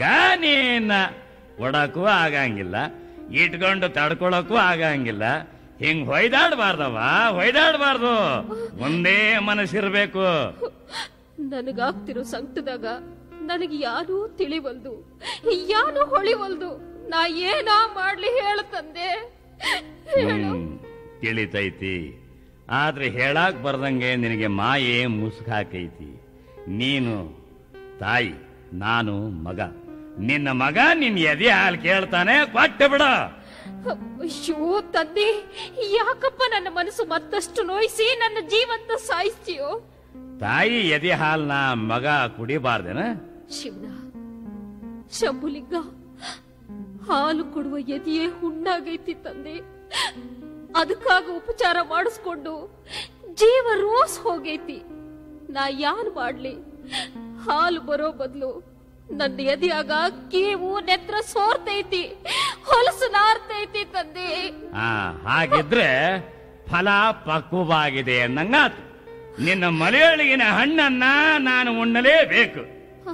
ಮಗ ನೀನ ಕೊಡಕ್ಕೂ ಆಗಂಗಿಲ್ಲ ಇಟ್ಕೊಂಡು ತಡ್ಕೊಳಕ್ಕೂ ಆಗಂಗಿಲ್ಲ ಹಿಂಗ್ ಹೊಯ್ದಾಡ್ಬಾರ್ದವ ಹೊಯ್ದಾಡ್ಬಾರ್ದು ಒಂದೇ ಮನಸ್ಸಿರ್ಬೇಕು ನನಗಾಗ್ತಿರೋ ಸಂಕಟದಾಗ ನನಗೆ ಯಾರೂ ತಿಳಿವಲ್ದು ಯಾನು ಹೊಳಿವಲ್ದು ನಾ ಏನಾ ಮಾಡ್ಲಿ ಹೇಳು ತಂದೆ ಹೇಳು ಹ್ಮ್ ತಿಳಿತೈತಿ ಆದ್ರೆ ಹೇಳಾಕ್ ಬರ್ದಂಗೆ ನಿನಗೆ ಮಾಯೆ ಮುಸುಕಾಕೈತಿ ನೀನು ತಾಯಿ ನಾನು ಮಗ ನಿನ್ನ ಮಗ ನಿನ್ ಎದೆ ಹಾಲು ಕೇಳ್ತಾನೆ ಕೊಟ್ಟು ಬಿಡ ಅಯ್ಯೋ ತಂದೆ ಯಾಕಪ್ಪ ನನ್ನ ಮನಸ್ಸು ಮತ್ತಷ್ಟು ನೋಯಿಸಿ ನನ್ನ ಜೀವಂತ ಸಾಯಿಸ್ತೀಯೋ ತಾಯಿ ಎದೆ ಹಾಲ್ನ ಮಗ ಕುಡಿಬಾರ್ದೇನ ಶಿವನ ಶಂಭುಲಿಂಗ ಹಾಲು ಕೊಡುವ ಎದೆಯೇ ಹುಣ್ಣಾಗೈತಿ ತಂದೆ ಅದಕ್ಕಾಗ ಉಪಚಾರ ಮಾಡಿಸ್ಕೊಂಡು ಜೀವ ರೋಸ್ ಹೋಗೈತಿ ನಾ ಯಾನ್ ಮಾಡ್ಲಿ ಹಾಲು ಬರೋ ಬದಲು ನನ್ನ ಎದೆಯಾಗ ಕೀವು ನೆತ್ರ ಸೋರ್ತೈತಿ ಹೊಲಸು ನಾರ್ತೈತಿ ತಂದೆ ಆ ಹಾಗಿದ್ರೆ ಫಲ ಪಕ್ವವಾಗಿದೆ ಅನ್ನಂಗಾತು ನಿನ್ನ ಮಲೆಯೊಳಗಿನ ಹಣ್ಣನ್ನ ನಾನು ಉಣ್ಣಲೇಬೇಕು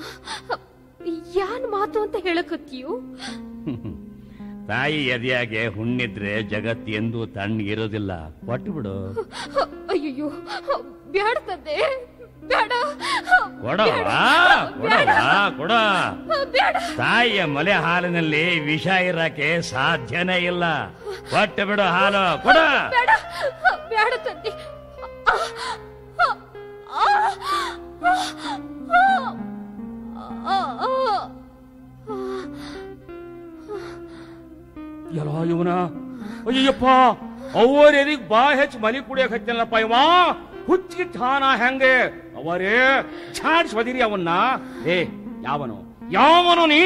ಯಾನ್ ಮಾತು ಅಂತ ಹೇಳಕತ್ತೀಯೋ ತಾಯಿ ಎದೆಯಾಗೆ ಹುಣ್ಣಿದ್ರೆ ಜಗತ್ ಎಂದೂ ತಣ್ಣಗಿರೋದಿಲ್ಲ ಕೊಟ್ಟು ಬಿಡು ಅಯ್ಯಯ್ಯೋ ಬ್ಯಾಡ ತಂದೆ ಬೇಡ ಕೊಡವಾ ಕೊಡವಾ ಕೊಡ ಬೇಡ ತಾಯಿಯ ಮಲೆ ಹಾಲಿನಲ್ಲಿ ವಿಷ ಇರಕ್ಕೆ ಸಾಧ್ಯನೇ ಇಲ್ಲ ಕೊಟ್ಟು ಬಿಡು ಹಾಲು ಕೊಡ ಬೇಡ ಬೇಡ ತಂದೆ ಎಲ್ಲ ಇವನ ಅಯ್ಯಪ್ಪ ಅವರೆದಿಗ್ ಬಾ ಹೆಚ್ಚ ಮಲಿ ಕುಡಿಯಕ್ ಹಚ್ಚನಲ್ಲಪ್ಪ ಇವ ಹುಚ್ಚಿಗೆ ಛಾನ ಹೆಂಗೆ ಅವರೇ ಛಾಡ್ಸ್ ಒದಿರಿ ಅವನ್ನ ಏ ಯಾವನು ಯಾವನು ನೀ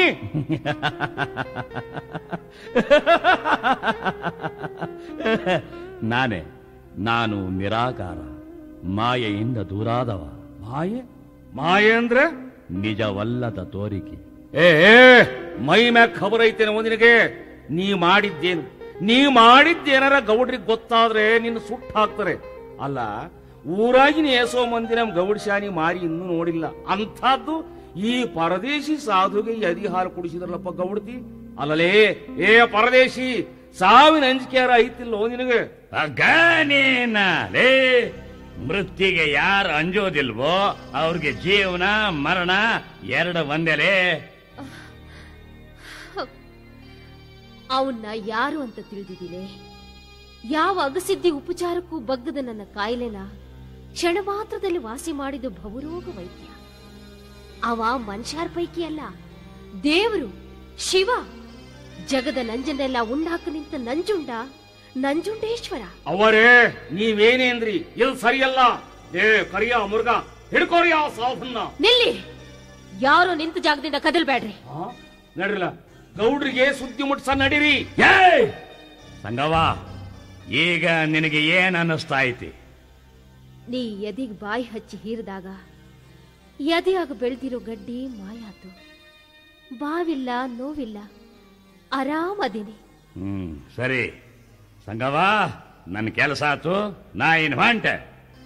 ನಾನೇ ನಾನು ನಿರಾಕಾರ ಮಾಯೆಯಿಂದ ದೂರಾದವ ಮಾಯೆ ಮಾಯೆ ಅಂದ್ರೆ ನಿಜವಲ್ಲದ ತೋರಿಕೆ ಏ ಏ, ಮೈ ಮ್ಯಾಗ ಖಬರ್ ಐತೇನೆ ಒಂದಿನಿಗೆ ನೀ ಮಾಡಿದ್ದೇನು ನೀ ಮಾಡಿದ್ದೇನಾರ ಗೌಡ್ರಿಗೆ ಗೊತ್ತಾದ್ರೆ ನಿನ್ನ ಸುಟ್ಟು ಹಾಕ್ತಾರೆ ಅಲ್ಲ ಊರಾಗಿನ ಏಸೋ ಮಂದಿ ನಮ್ ಗೌಡ್ ಶಾನಿ ಮಾರಿ ಇನ್ನೂ ನೋಡಿಲ್ಲ ಅಂಥದ್ದು ಈ ಪರದೇಶಿ ಸಾಧುಗೆ ಎದಿ ಹಾಲು ಕುಡಿಸಿದ್ರಲ್ಲಪ್ಪ ಗೌಡ್ತಿ ಅಲ್ಲಲೇ ಏ ಪರದೇಶಿ ಸಾವಿನ ಅಂಜಿಕೆಯಾರ ಐತಿಲ್ಲ ನಿನಗೆ ಅಗನೇನ ಲೇ ಮೃತ್ಯುಗೆ ಯಾರು ಅಂಜೋದಿಲ್ವೋ ಅವ್ರಿಗೆ ಜೀವನ ಮರಣ ಎರಡು ಒಂದೆಲೇ ಅವನ್ನ ಯಾರು ಅಂತ ತಿಳಿದಿದ್ದೀನಿ ಯಾವ ಅಗಸಿದ್ದಿ ಉಪಚಾರಕ್ಕೂ ಬಗ್ಗದ ನನ್ನ ಕಾಯಿಲೆನ ಕ್ಷಣ ಮಾತ್ರದಲ್ಲಿ ವಾಸಿ ಮಾಡಿದ ಭವರೋಗ ವೈದ್ಯ ಅವ ಮನುಷ್ಯರ ಪೈಕಿ ಅಲ್ಲ ದೇವರು ಶಿವ ಜಗದ ನಂಜನ್ನೆಲ್ಲ ಉಂಡಾಕ ನಿಂತ ನಂಜುಂಡ ನಂಜುಂಡೇಶ್ವರ ಅವರೇ ನೀವೇನೇಂದ್ರಿ ಇಲ್ಲಿ ಸರಿಯಲ್ಲ ಏ ಕರಿಯ ಮುರುಗ ಹಿಡ್ಕೋರಿ ಆ ಸಾಧನ್ನ ನಿಲ್ಲಿ ಯಾರು ನಿಂತ ಜಾಗದಿಂದ ಕದಲ್ಬೇಡ್ರಿ ಆ? ನಡ್ರಿಲ್ಲ ಗೌಡ್ರಿಗೆ ಸುದ್ದಿ ಮುಟ್ಸ ನಡೀರಿ ಏಯ್! ಸಂಗವ್ವ ಈಗ ನಿನಗೆ ಏನ್ ಅನ್ನಿಸ್ತಾ ಐತಿ ನೀ ಎದಿಗ್ ಬಾಯಿ ಹಚ್ಚಿ ಹೀರಿದಾಗ ಎದೆಯಾಗ ಬೆಳೆದಿರೋ ಗಡ್ಡಿ ಮಾಯಾತು ಬಾವಿಲ್ಲ ನೋವಿಲ್ಲ ಆರಾಮದಿನಿ ಹ್ಮ್ ಸರಿ ಸಂಗವ್ವ ನನ್ನ ಕೆಲಸ ಆತು ನಾ ಇನ್ ಹೊಂಟೆ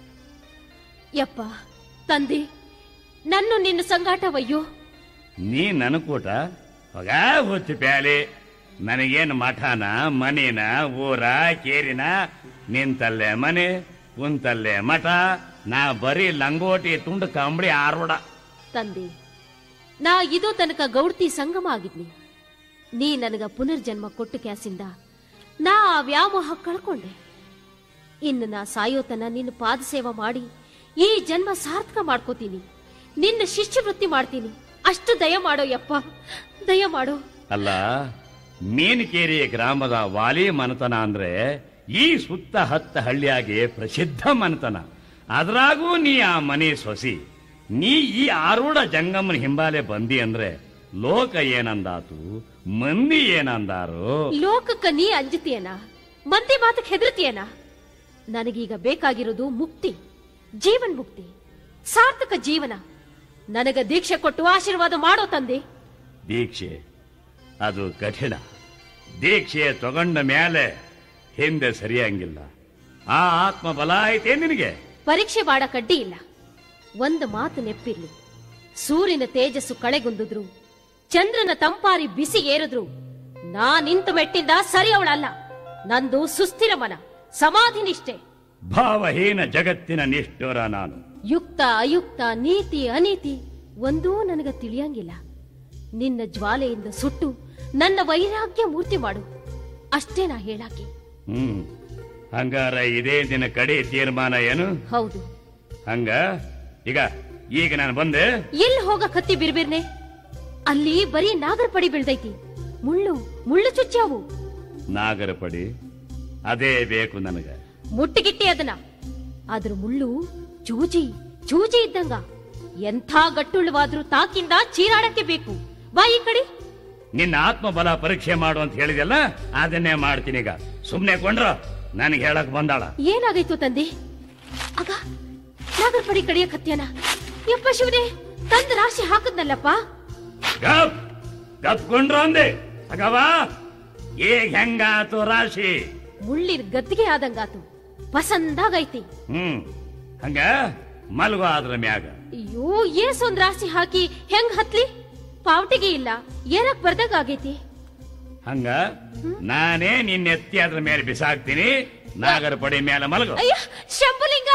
ಯಪ್ಪ ತಂದೆ ನನ್ನ ನಿನ್ನ ಸಂಗಾಟವಯ್ಯೋ ನೀ ನನ್ನ ಕೂಟ ಹೋಗ ಹುಚ್ಚು ಪ್ಯಾಲಿ ನನಗೇನು ಮಠನ ಮನಿನ ಊರ ಕೇರಿನ ನಿಂತಲ್ಲೇ ಮನೆ ಕುಂತಲ್ಲೇ ಮಠ ನಾ ಬರೀ ಲಂಗೋಟಿ ತುಂಡು ಕಂಬಳಿ ಆರೋಡ ತಂದೆ ನಾ ಇದು ತನಕ ಗೌಡ್ತಿ ಸಂಗಮ ಆಗಿದ್ನಿ ನೀ ನನಗ ಪುನರ್ಜನ್ಮ ಕೊಟ್ಟು ಕ್ಯಾಸಿಂದ ನಾ ಆ ವ್ಯಾಮೋಹ ಕಳ್ಕೊಂಡೆ ಇನ್ನು ನಾ ಸಾಯೋತನ ನಿನ್ನ ಪಾದ ಸೇವೆ ಮಾಡಿ ಈ ಜನ್ಮ ಸಾರ್ಥಕ ಮಾಡ್ಕೋತೀನಿ ನಿನ್ನ ಶಿಷ್ಯವೃತ್ತಿ ಮಾಡ್ತೀನಿ ಅಷ್ಟು ದಯ ಮಾಡೋ ಯಪ್ಪ ದಯ ಮಾಡೋ ಅಲ್ಲ ಮೀನಕೇರಿ ಗ್ರಾಮದ ವಾಲಿ ಮನತನ ಅಂದ್ರೆ ಈ ಸುತ್ತ ಹತ್ತ ಹಳ್ಳಿಯಾಗೆ ಪ್ರಸಿದ್ಧ ಮನತನ ಅದ್ರಾಗೂ ನೀ ಆ ಮನೆ ಸೊಸಿ ನೀ ಈ ಆರೂಢ ಜಂಗಮ್ಮನ ಹಿಂಬಾಲೆ ಬಂದಿ ಅಂದ್ರೆ ಲೋಕ ಏನಂದಾತು ಮಂದಿ ಏನಂದಾರು ಲೋಕಕ್ಕ ನೀ ಅಂಜತಿಯನ ಮಂದಿ ಮಾತಕ್ಕೆ ಹೆದರ್ತಿಯನ ನನಗೀಗ ಬೇಕಾಗಿರೋದು ಮುಕ್ತಿ ಜೀವನ್ ಮುಕ್ತಿ ಸಾರ್ಥಕ ಜೀವನ ನನಗ ದೀಕ್ಷೆ ಕೊಟ್ಟು ಆಶೀರ್ವಾದ ಮಾಡೋ ತಂದೆ ದೀಕ್ಷೆ ಅದು ಕಠಿಣ ದೀಕ್ಷೆ ತಗೊಂಡ ಮೇಲೆ ಹಿಂದೆ ಸರಿಯಂಗಿಲ್ಲ ಆ ಆತ್ಮ ಬಲ ಐತೆ ನಿನಗೆ ಪರೀಕ್ಷೆ ಮಾಡ ಕಡ್ಡಿ ಇಲ್ಲ ಒಂದು ಮಾತು ನೆಪ್ಪಿರ್ಲಿ ಸೂರ್ಯನ ತೇಜಸ್ಸು ಕಳೆಗುಂದಿದ್ರು ಚಂದ್ರನ ತಂಪಾರಿ ಬಿಸಿ ಏರಿದ್ರು ನಾ ನಿಂತು ಮೆಟ್ಟಿಂದ ಸರಿ ಅವಳಲ್ಲ ನಂದು ಸುಸ್ಥಿರ ಮನ ಸಮಾಧಿ ನಿಷ್ಠೆ ಭಾವಹೀನ ಜಗತ್ತಿನ ನಿಷ್ಠುರ ನಾನು ಯುಕ್ತ ಅಯುಕ್ತ ನೀತಿ ಅನೀತಿ ಒಂದೂ ನನಗ ತಿಳಿಯಂಗಿಲ್ಲ ನಿನ್ನ ಜ್ವಾಲೆಯಿಂದ ಸುಟ್ಟು ನನ್ನ ವೈರಾಗ್ಯ ಮೂರ್ತಿ ಮಾಡು ಅಷ್ಟೇ ನಾ ಹೇಳಾಕಿ ಹ್ಮ್ ಹಂಗಾರ ಇದೇ ದಿನ ಕಡೆ ತೀರ್ಮಾನ ಏನು ಹೌದು ಹಂಗ ಈಗ ಈಗ ನಾನು ಬಂದೆ ಎಲ್ಲಿ ಹೋಗ ಕತ್ತಿ ಬಿರ್ಬಿರ್ನೆ ಅಲ್ಲಿ ಬರೀ ನಾಗರ ಪಡಿ ಬೀಳ್ದೈತಿ ಮುಳ್ಳು ಮುಳ್ಳು ಚುಚ್ಚಾವು ನಾಗರ ಪಡಿ ಅದೇ ಬೇಕು ನನಗ ಮುಟ್ಟಿಗಿಟ್ಟಿ ಅದನ್ನ ಅದ್ರ ಮುಳ್ಳು ಚೂಜಿ ಚೂಜಿ ಇದ್ದಂಗ ಎಂಥ ಗಟ್ಟುಳ್ಳವಾದ್ರೂ ತಾಕಿಂದ ಚೀರಾಡಕ್ಕೆ ಬೇಕು ಬಾ ಈ ಕಡೆ ನಿನ್ನ ಆತ್ಮಬಲ ಪರೀಕ್ಷೆ ಮಾಡು ಅಂತ ಹೇಳಿದೆಲ್ಲ ಅದನ್ನೇ ಮಾಡ್ತೀನಿ ಈಗ ಸುಮ್ನೆ ಕೊಂಡ್ರ ನನಗೆ ಹೇಳಕ್ ಬಂದಾಳ ಏನಾಗೈತು ತಂದೆ ಆಗ ನಾಗರ ಪಡಿ ಕಡಿಯ ಕತ್ಯನ ಯಪ್ಪ ಶಿವನೇ ತಂದ ರಾಶಿ ಹಾಕದ್ನಲ್ಲಪ್ಪ ಗಪ್ ಗಪ್ ಕೊಂಡ್ರ ಅಂದೆ ಅಗವಾ ಈಗ ಹೆಂಗಾತು ರಾಶಿ ಮುಳ್ಳಿನ ಗದ್ದಿಗೆ ಆದಂಗಾತು ಪಸಂದಾಗೈತಿ ಹ್ಮ್ ಹಂಗ ಮಲ್ಗೋ ಅದ್ರ ಮ್ಯಾಗ ಅಯ್ಯೋ ಏಸೊಂದ್ ರಾಶಿ ಹಾಕಿ ಹೆಂಗ್ ಹತ್ಲಿ ಪಾವಟಿಗೆ ಇಲ್ಲ ಏನಕ್ ಬರ್ದಾಗ ಆಗೈತಿ ಹಂಗ ನಾನೇ ನಿನ್ನ ಎತ್ತಿ ಅದ್ರ ಮೇಲೆ ಬಿಸಾಕ್ತೀನಿ ನಾಗರ ಪಡಿ ಮೇಲೆ ಮಲಗು ಅಯ್ಯ ಶಂಭುಲಿಂಗ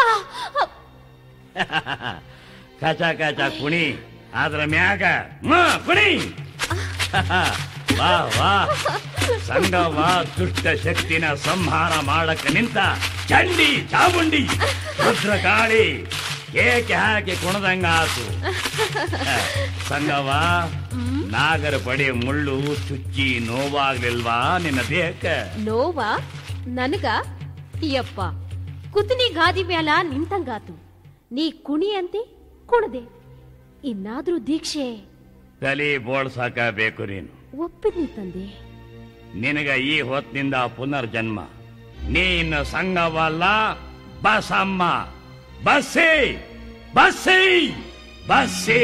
ಕಚ ಕಚ ಕುಣಿ ಅದ್ರ ಮ್ಯಾಗ ಹ್ಮ್, ಕುಣಿ ವಾ ವಾ ಸಂಗವ ದುಷ್ಟ ಶಕ್ತಿನ ಸಂಹಾರ ಮಾಡಕ್ಕೆ ನಿಂತ ಚಂಡಿ ಚಾಮುಂಡಿ ರುದ್ರಕಾಳಿ ಏಕೆ ಹಾಕಿ ಕುಣದಂಗಾತು ಸಂಗವ ನಾಗರ ಪಡಿ ಮುಳ್ಳು ಚುಚ್ಚಿ ನೋವಾಗ್ಲಿಲ್ವಾ ನಿನ್ನ ದೇಹಕ್ಕೆ ನೋವಾ ನನಗ ಯಪ್ಪ ಕುತಿನಿ ಗಾದಿ ಮ್ಯಾಲ ನಿಂತಂಗಾತು ನೀ ಕುಣಿ ಅಂತಿ ಕುಣದೆ ಇನ್ನಾದ್ರೂ ದೀಕ್ಷೆ ತಲಿ ಬೋಳ್ಸಾಕ ಬೇಕು ನೀನು ಒಪ್ಪಿದ್ನಿ ತಂದೆ ನಿನಗ ಈ ಹೊತ್ತಿನಿಂದ ಪುನರ್ಜನ್ಮ ನೀನು ಸಂಘವಲ್ಲ ಬಸಮ್ಮ ಬಸ್ಸಿ ಬಸ್ಸಿ ಬಸ್ಸಿ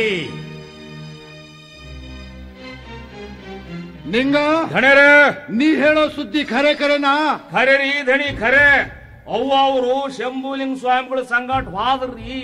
ನಿಂಗ ಧಣಿರೇ ನೀ ಹೇಳೋ ಸುದ್ದಿ ಖರೆ ಖರೆನಾ ಖರೆ ರೀ ಧಣಿ ಖರೆ ಅವ್ವ ಅವರು ಶಂಭುಲಿಂಗ ಸ್ವಾಮಿಗಳ ಸಂಗಾಟ ಹೋದ್ರಿ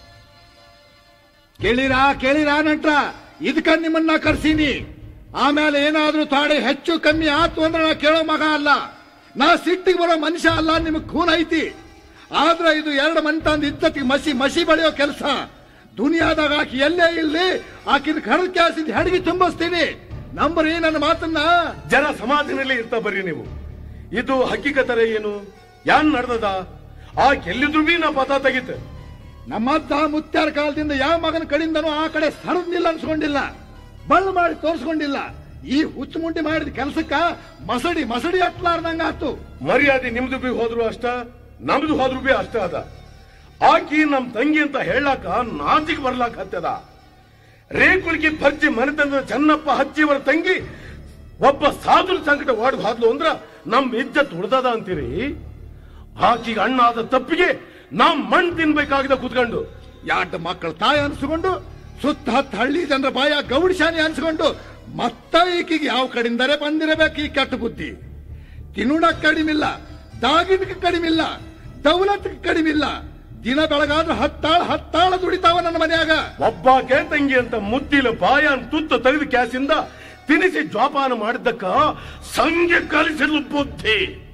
ಕೇಳಿರಾ ಕೇಳಿರಾ ನಟ್ರ ಇದಕ್ಕ ನಿಮ್ಮನ್ನ ಕರ್ಸೀನಿ ಆಮೇಲೆ ಏನಾದ್ರೂ ತಾಡೆ ಹೆಚ್ಚು ಕಮ್ಮಿ ಆತು ಅಂದ್ರೆ ನಾ ಕೇಳೋ ಮಗ ಅಲ್ಲ ನಾ ಸಿಟ್ಟಿಗೆ ಬರೋ ಮನುಷ್ಯ ಅಲ್ಲ ನಿಮಗ್ ಖೂನ್ ಐತಿ ಆದ್ರೆ ಇದು ಎರಡು ಮಂಟಂದ್ ಇದ್ದತ್ತಿಗೆ ಮಸಿ ಮಸಿ ಬೆಳೆಯೋ ಕೆಲಸ ದುನಿಯಾದಾಗ ಆಕಿ ಎಲ್ಲೇ ಇಲ್ಲಿ ಆಕಿನ ಕಡಲ್ ಕ್ಯಾಸಿಂದ ಹೆಡಗಿ ತುಂಬಿಸ್ತೀನಿ ನಂಬರಿ ನನ್ನ ಮಾತನ್ನ ಜನ ಸಮಾಧಿನಲ್ಲಿ ಇರ್ತಾ ಬರ್ರಿ ನೀವು ಇದು ಹಕ್ಕಿಕತರ ಏನು ಯಾನ್ ನಡ್ದದ ಆ ಎಲ್ಲಿದ್ರು ಬಿ ನಾ ಪತ ತೆಗಿತೆ ನಮ್ಮದ್ದ ಮುತ್ಯಾರ ಕಾಲದಿಂದ ಯಾವ ಮಗನ ಕಡೆಯಿಂದನೂ ಆ ಕಡೆ ಸರದ್ನಿಲ್ಲ ಅನ್ಸ್ಕೊಂಡಿಲ್ಲ ಬಳ್ಳು ಮಾಡಿ ತೋರಿಸ್ಕೊಂಡಿಲ್ಲ ಈ ಹುಚ್ಚು ಮುಂಡಿ ಮಾಡಿದ ಕೆಲಸಕ್ಕ ಮಸಡಿ ಮಸಡಿ ಹತ್ಲಾರ್ದಂಗ ಆತು ಮರ್ಯಾದೆ ನಿಮ್ದು ಬಿ ಹೋದ್ರು ಅಷ್ಟ ನಮ್ದು ಹೋದ್ರು ಬಿ ಅಷ್ಟ ಅದ ಆಕಿ ನಮ್ ತಂಗಿ ಅಂತ ಹೇಳಾಕ ನಾಚಿಕ್ ಬರ್ಲಾಕ ಹತ್ತದ ರೇಕುಲ್ಗಿ ಭರ್ಜಿ ಮನೆತನದ ಚೆನ್ನಪ್ಪ ಹಚ್ಚಿವರ ತಂಗಿ ಒಬ್ಬ ಸಾಧುರ ಸಂಕಟ ವಾಡ್ದು ಹಾದ್ಲು ಅಂದ್ರ ನಮ್ ಇಜ್ಜತ್ ಉಳ್ದದ ಅಂತೀರಿ ಆಕಿಗೆ ಅಣ್ಣ ಆದ ತಪ್ಪಿಗೆ ನಾವ್ ಮಣ್ ತಿನ್ಬೇಕಾಗಿದ ಕುತ್ಕೊಂಡು ಯಾಟ ಮಕ್ಕಳ ತಾಯಿ ಅನ್ಸ್ಕೊಂಡು ಸುತ್ತ ಹತ್ತು ಹಳ್ಳಿ ಜನರ ಬಾಯ ಗೌಡಿಶಾನಿ ಅನ್ಸ್ಕೊಂಡು ಮತ್ತ ಈಕಿಗೆ ಯಾವ ಕಡೆಯಿಂದರೆ ಬಂದಿರಬೇಕು ಈ ಕೆಟ್ಟ ಬುದ್ಧಿ ತಿನ್ನುಣಕ್ ಕಡಿಮಿಲ್ಲ ದಾಗಿನಕ್ಕೆ ಕಡಿಮಿಲ್ಲ ದೌಲತ್ಗೆ ಕಡಿಮಿಲ್ಲ ದಿನ ಬೆಳಗಾದ್ರೂ ಹತ್ತಾಳ ಹತ್ತಾಳ ದುಡಿತಾವ ನನ್ನ ಮನ್ಯಾಗ ಒಬ್ಬಾಕೆ ತಂಗಿ ಅಂತ ಮುದ್ದಿಲ ಬಾಯನ್ ತುತ್ತು ತೆಗೆದು ಕ್ಯಾಸಿಂದ ತಿನಿಸಿ ಜೋಪಾನ ಮಾಡಿದ್ದಕ್ಕ ಸಂಗೆ ಕಲಿಸಿದ್ಲು ಬುದ್ಧಿ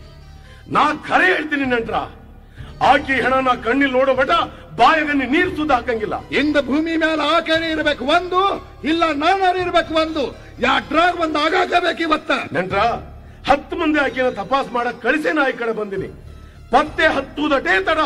ನಾ ಖರೆ ಹೇಳ್ತೀನಿ ನಂಟ್ರ ಆಕಿ ಹೆಣ ನಾ ಕಣ್ಣಿಲ್ ನೋಡೋ ಬಟ ಬಾಯಗನ್ನಿ ನೀರು ಸುದ್ದ ಹಾಕಂಗಿಲ್ಲ ಇಂದ ಭೂಮಿ ಮೇಲೆ ಆಕೆನೇ ಇರಬೇಕು ಒಂದು ಇಲ್ಲ ನಾನಾರು ಇರಬೇಕು ಒಂದು ಯಾಕ್ಡ್ರಾಗ್ ಒಂದು ಆಗಾಕಬೇಕು ಇವತ್ತ ನಂಟ್ರ ಹತ್ತು ಮಂದಿ ಆಕಿನ ತಪಾಸ್ ಮಾಡಕ್ ಕಳಿಸೇ ನಾ ಈ ಕಡೆ ಬಂದಿನಿ ಪತ್ತೆ ಹತ್ತುದಟೇ ತಡ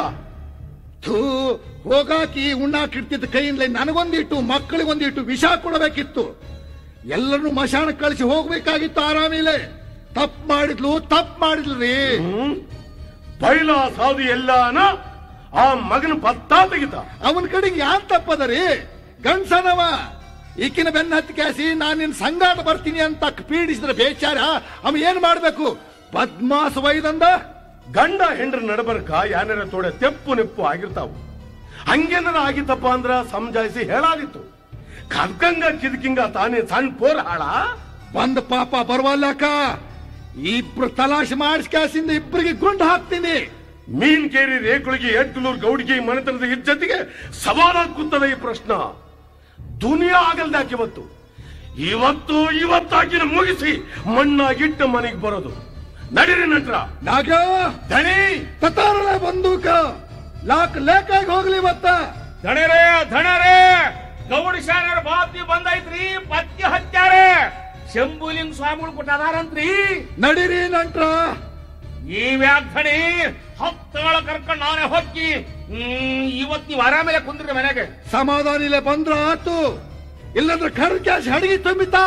ಥೂ ಹೋಗಾಕಿ ಉಣ್ಣಾಕಿಡ್ತಿದ್ದ ಕೈಯಿಂದಲೇ ನನಗೊಂದಿಟ್ಟು ಮಕ್ಕಳಿಗೊಂದಿಟ್ಟು ವಿಷ ಕೊಡಬೇಕಿತ್ತು ಎಲ್ಲರನ್ನು ಮಶಾಣಕ್ಕೆ ಕಳಿಸಿ ಹೋಗ್ಬೇಕಾಗಿತ್ತು ಆರಾಮಿಲೆ ತಪ್ಪು ಮಾಡಿದ್ಲು ತಪ್ಪು ಮಾಡಿದ್ಲು ರೀ ಹ್ಮ್ ಬೈಲ ಸಾಧು ಎಲ್ಲಾನ ಆ ಮಗನ ಪತ್ತಾ ತೆಗಿತ ಅವನ ಕಡೆಗೆ ಯಾನ್ ತಪ್ಪದ ರೀ ಗಂಡ್ಸನವ ಈಕಿನ ಬೆನ್ನ ಹತ್ತಿ ಕ್ಯಾಸಿ ನಾನು ನಿನ್ ಸಂಗಾಟ ಬರ್ತೀನಿ ಅಂತ ಪೀಡಿಸಿದ್ರೆ ಬೇಚಾರ ಅವ ಏನ್ ಮಾಡ್ಬೇಕು ಪದ್ಮಾಸ ವೈದಂದ ಗಂಡ ಹೆಂಡ್ರ ನಡಬರ್ಕ ಯಾನ್ಯಾರ ತೋಡೆ ತೆಪ್ಪು ನೆಪ್ಪು ಆಗಿರ್ತಾವು ಹಂಗೇನಾರ ಆಗಿತ್ತಪ್ಪ ಅಂದ್ರ ಸಮಜಾಯಿಸಿ ಹೇಳಾದಿತ್ತು ಕದ್ಕಂಗ ಕಿದ್ಕಿಂಗ ತಾನೇ ಸಣ್ಣ ಪೋರ್ ಹಾಳ ಬಂದ ಪಾಪ ಬರವಲ್ಲಕ್ಕ ಇಬ್ರು ತಲಾಶ್ ಮಾಡಿಸ್ ಕ್ಯಾಸಿಂದ ಇಬ್ಬರಿಗೆ ಗುಂಡು ಹಾಕ್ತೀನಿ ಮೀನ್ ಕೇರಿ ರೇಕುಳಿಗೆ ಎಡ್ಲೂರ್ ಗೌಡಿಗೆ ಈ ಮನೆತನದ ಇಜ್ಜತಿಗೆ ಸವಾಲಾಗಿ ಕೂತದ ಈ ಪ್ರಶ್ನ ದುನಿಯಾ ಆಗಲ್ದಾಕೆ ಇವತ್ತು ಇವತ್ತು ಇವತ್ತಾಗಿನ ಮುಗಿಸಿ ಮಣ್ಣಾಗಿಟ್ಟ ಮನೆಗೆ ಬರೋದು ನಡೀರಿ ನಂತರ ನಾಗ ದಣಿ ತತ್ತಾರಲ್ಲ ಬಂದೂಕ ಲಾಕ್ ಲೇಕಾಗಿ ಹೋಗ್ಲಿ ಮತ್ತ ಧಣರೇ ಧಣರೇ ಗೌಡಿ ಶಾನರ ಬಾತಿ ಬಂದೈತ್ರಿ ಪತ್ತಿ ಹತ್ಯಾರೆ ಶಂಭುಲಿಂಗ ಸ್ವಾಮಿಗಳು ಕೊಟ್ಟದಾರಂತ್ರಿ ನಡೀರಿ ನಂಟ್ರ ನೀವ್ಯಾಕ್ ಧಣಿ ಹತ್ತಗಳ ಕರ್ಕೊಂಡ್ ನಾನೇ ಹೊಕ್ಕಿ ಹ್ಮ್ ಇವತ್ ನೀವ್ ಆರಾಮೇಲೆ ಕುಂದ್ರಿ ಮನೆಗೆ ಸಮಾಧಾನ ಇಲ್ಲೇ ಬಂದ್ರ ಆತು ಇಲ್ಲಂದ್ರೆ ಖರ್ ಕ್ಯಾಶ್ ಹಡಗಿ ತುಂಬಿತಾ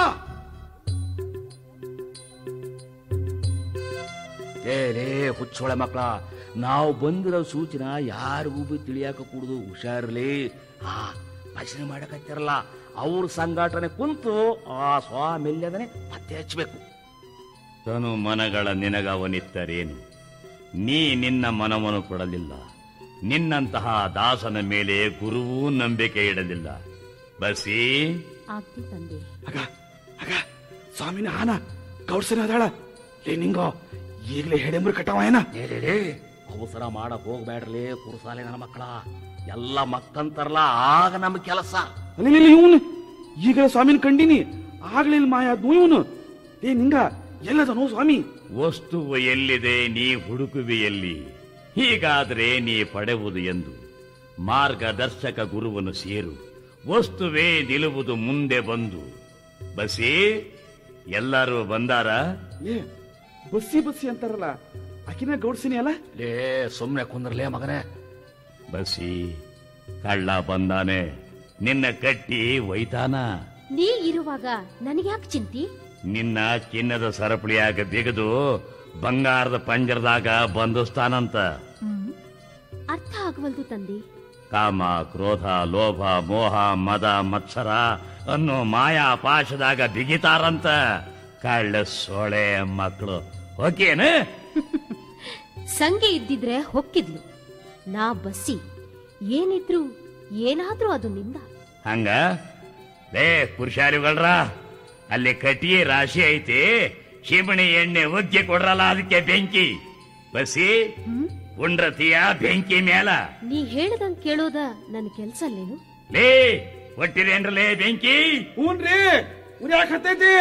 ಏ ರೇ ಹುಚ್ಚೋಳೆ ಮಕ್ಕಳ ನಾವು ಬಂದಿರೋ ಸೂಚನಾ ಯಾರಿಗೂ ಬಿ ತಿಳಿಯಾಕ ಕೂಡುದು ಹುಷಾರ್ಲಿ ಆ ಭಜನೆ ಮಾಡಕತ್ತಿರಲ್ಲ ಅವ್ರ ಸಂಘಟನೆ ಕುಂತು ಆ ಸ್ವಾಮಿಲ್ಯದನೆ ಪತ್ತೆ ಹಚ್ಚಬೇಕು ತನು ಮನಗಳ ನಿನಗವನಿತ್ತರೇನು ನೀ ನಿನ್ನ ಮನವನ್ನು ಕೊಡಲಿಲ್ಲ ನಿನ್ನಂತಹ ದಾಸನ ಮೇಲೆ ಗುರುವೂ ನಂಬಿಕೆ ಇಡಲಿಲ್ಲ ಬಸಿ ಆಗ್ತಿ ತಂದೆ ಆಗ ಆಗ ಸ್ವಾಮಿನ ಆನ ಗೌಡ್ಸನ ಅದಾಳ ಲೇ ನಿಂಗೋ ಈಗಲೇ ಹೆಡೆಂಬ್ರು ಕಟ್ಟವ ಏನ ಅವಸರ ಮಾಡಕ್ ಹೋಗ್ಬೇಡ್ರಲಿ ಕುರುಸಾಲೆ ನನ್ನ ಮಕ್ಕಳ ಎಲ್ಲ ಮಕ್ಕಂತಾರಲ್ಲ ಆಗ ನಮ್ ಕೆಲಸ ಅಲ್ಲಿ ಇವನು ಈಗ ಸ್ವಾಮಿನ ಕಂಡಿನಿ ಆಗ್ಲಿಲ್ಲ ಮಾಯಾದ್ನು ಇವನು ಏ ನಿಂಗ ಎಲ್ಲದನು ಸ್ವಾಮಿ ವಸ್ತುವು ಎಲ್ಲಿದೆ ನೀ ಹುಡುಕುವೆಯಲ್ಲಿ ಹೀಗಾದ್ರೆ ನೀ ಪಡೆವುದು ಎಂದು ಮಾರ್ಗದರ್ಶಕ ಗುರುವನ್ನು ಸೇರು ವಸ್ತುವೇ ನಿಲ್ಲುವುದು ಮುಂದೆ ಬಂದು ಬಸಿ ಎಲ್ಲರೂ ಬಂದಾರ ಏ ಬಸ್ಸಿ ಬಸ್ಸಿ ಅಂತಾರಲ್ಲ ಆಕಿನ ಗೌಡ್ಸಿನಿ ಅಲ್ಲ ಲೇ ಸುಮ್ನೆ ಕುಂದ್ರಲೇ ಮಗನೇ ಬಸಿ ಕಳ್ಳ ಬಂದಾನೆ ನಿನ್ನ ಕಟ್ಟಿ ಒಯ್ತಾನ ನೀ ಇರುವಾಗ ನನಗ್ಯಾಕ್ ಚಿಂತಿ ನಿನ್ನ ಚಿನ್ನದ ಸರಪಳಿಯಾಗ ಬಿಗದು ಬಂಗಾರದ ಪಂಜರದಾಗ ಬಂಧಿಸ್ತಾನಂತ ಅರ್ಥ ಆಗವಲ್ದು ತಂದೆ ಕಾಮ ಕ್ರೋಧ ಲೋಭ ಮೋಹ ಮದ ಮತ್ಸರ ಅನ್ನೋ ಮಾಯಾ ಪಾಶದಾಗ ಬಿಗಿತಾರಂತ ಕಳ್ಳ ಸೊಳೆ ಮಕ್ಕಳು ಓಕೆನ ಸಂಗೆ ಇದ್ದಿದ್ರೆ ಹೊಕ್ಕಿದ್ಲು ನಾ ಬಸ್ಸಿ ಏನಿದ್ರು ಏನಾದ್ರೂ ಅದು ನಿಂದ ಹಂಗ ಲೇ ಪುರುಷಾರಿಗಳ್ರ ಅಲ್ಲಿ ಕಟಿಗೆ ರಾಶಿ ಐತಿ ಶಿಬಣಿ ಎಣ್ಣೆ ಉಗ್ಗಿ ಕೊಡ್ರಲ್ಲ ಅದಕ್ಕೆ ಬೆಂಕಿ ಬಸಿ ಹ್ಮ್ ಉಂಡ್ರತಿಯ ಬೆಂಕಿ ಮೇಲ ನೀ ಹೇಳ್ದಂಗ್ ಕೇಳೋದ ನನ್ ಕೆಲ್ಸಲ್ಲೇನು ಲೇ ಒಟ್ಟಿರೇನ್ರಲೇ ಬೆಂಕಿ ಹ್ಞೂನ್ರಿ ಉರ್ಯಾಕ ಹತ್ತೈತಿ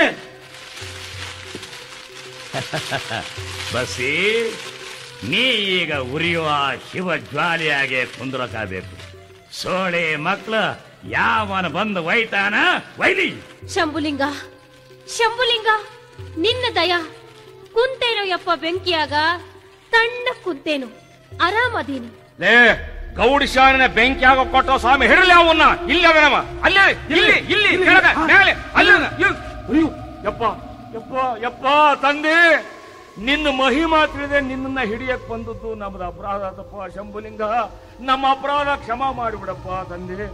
ಬಸ್ಸಿ ನೀ ಈಗ ಉರಿಯುವ ಶಿವ ಜ್ವಾಲಿಯಾಗೆ ಕುಂದ್ರಕಾಬೇಕು ಸೋಳೆ ಮಕ್ಳ ಯಾವನ ಬಂದು ಒಯ್ತಾನ ಒಯ್ಲಿ ಶಂಭುಲಿಂಗ ಶಂಭುಲಿಂಗ ನಿನ್ನ ದಯ ಕುಂತೇನೋ ಯಪ್ಪ ಬೆಂಕಿಯಾಗ ತಣ್ಣ ಕುಂತೇನು ಆರಾಮದೀನಿ ಲೇ ಗೌಡಿ ಶಾನಿನ ಬೆಂಕಿ ಆಗೋ ಕೊಟ್ಟೋ ಸ್ವಾಮಿ ಹಿಡಲಿ ಅವನ್ನ ಇಲ್ಲಿ ಅದನವ ಅಲ್ಲೇ ಇಲ್ಲಿ ಇಲ್ಲಿ ಕೆಳಗ ಮೇಲೆ ಅಲ್ಲಿ ಅದ. ಇವ್. ಅಯ್ಯೋ ಯಪ್ಪ ಯಪ್ಪ ಯಪ್ಪ ತಂದೆ ನಿನ್ನ ಮಹಿಮಾ ತಿಳಿದೆ ನಿನ್ನನ್ನ ಹಿಡಿಯಕ್ ಬಂದದ್ದು ನಮ್ದು ಅಪರಾಧ ತಪ್ಪ ಶಂಭುಲಿಂಗ ನಮ್ಮ ಅಪರಾಧ ಕ್ಷಮ ಮಾಡಿಬಿಡಪ್ಪ ತಂದೆ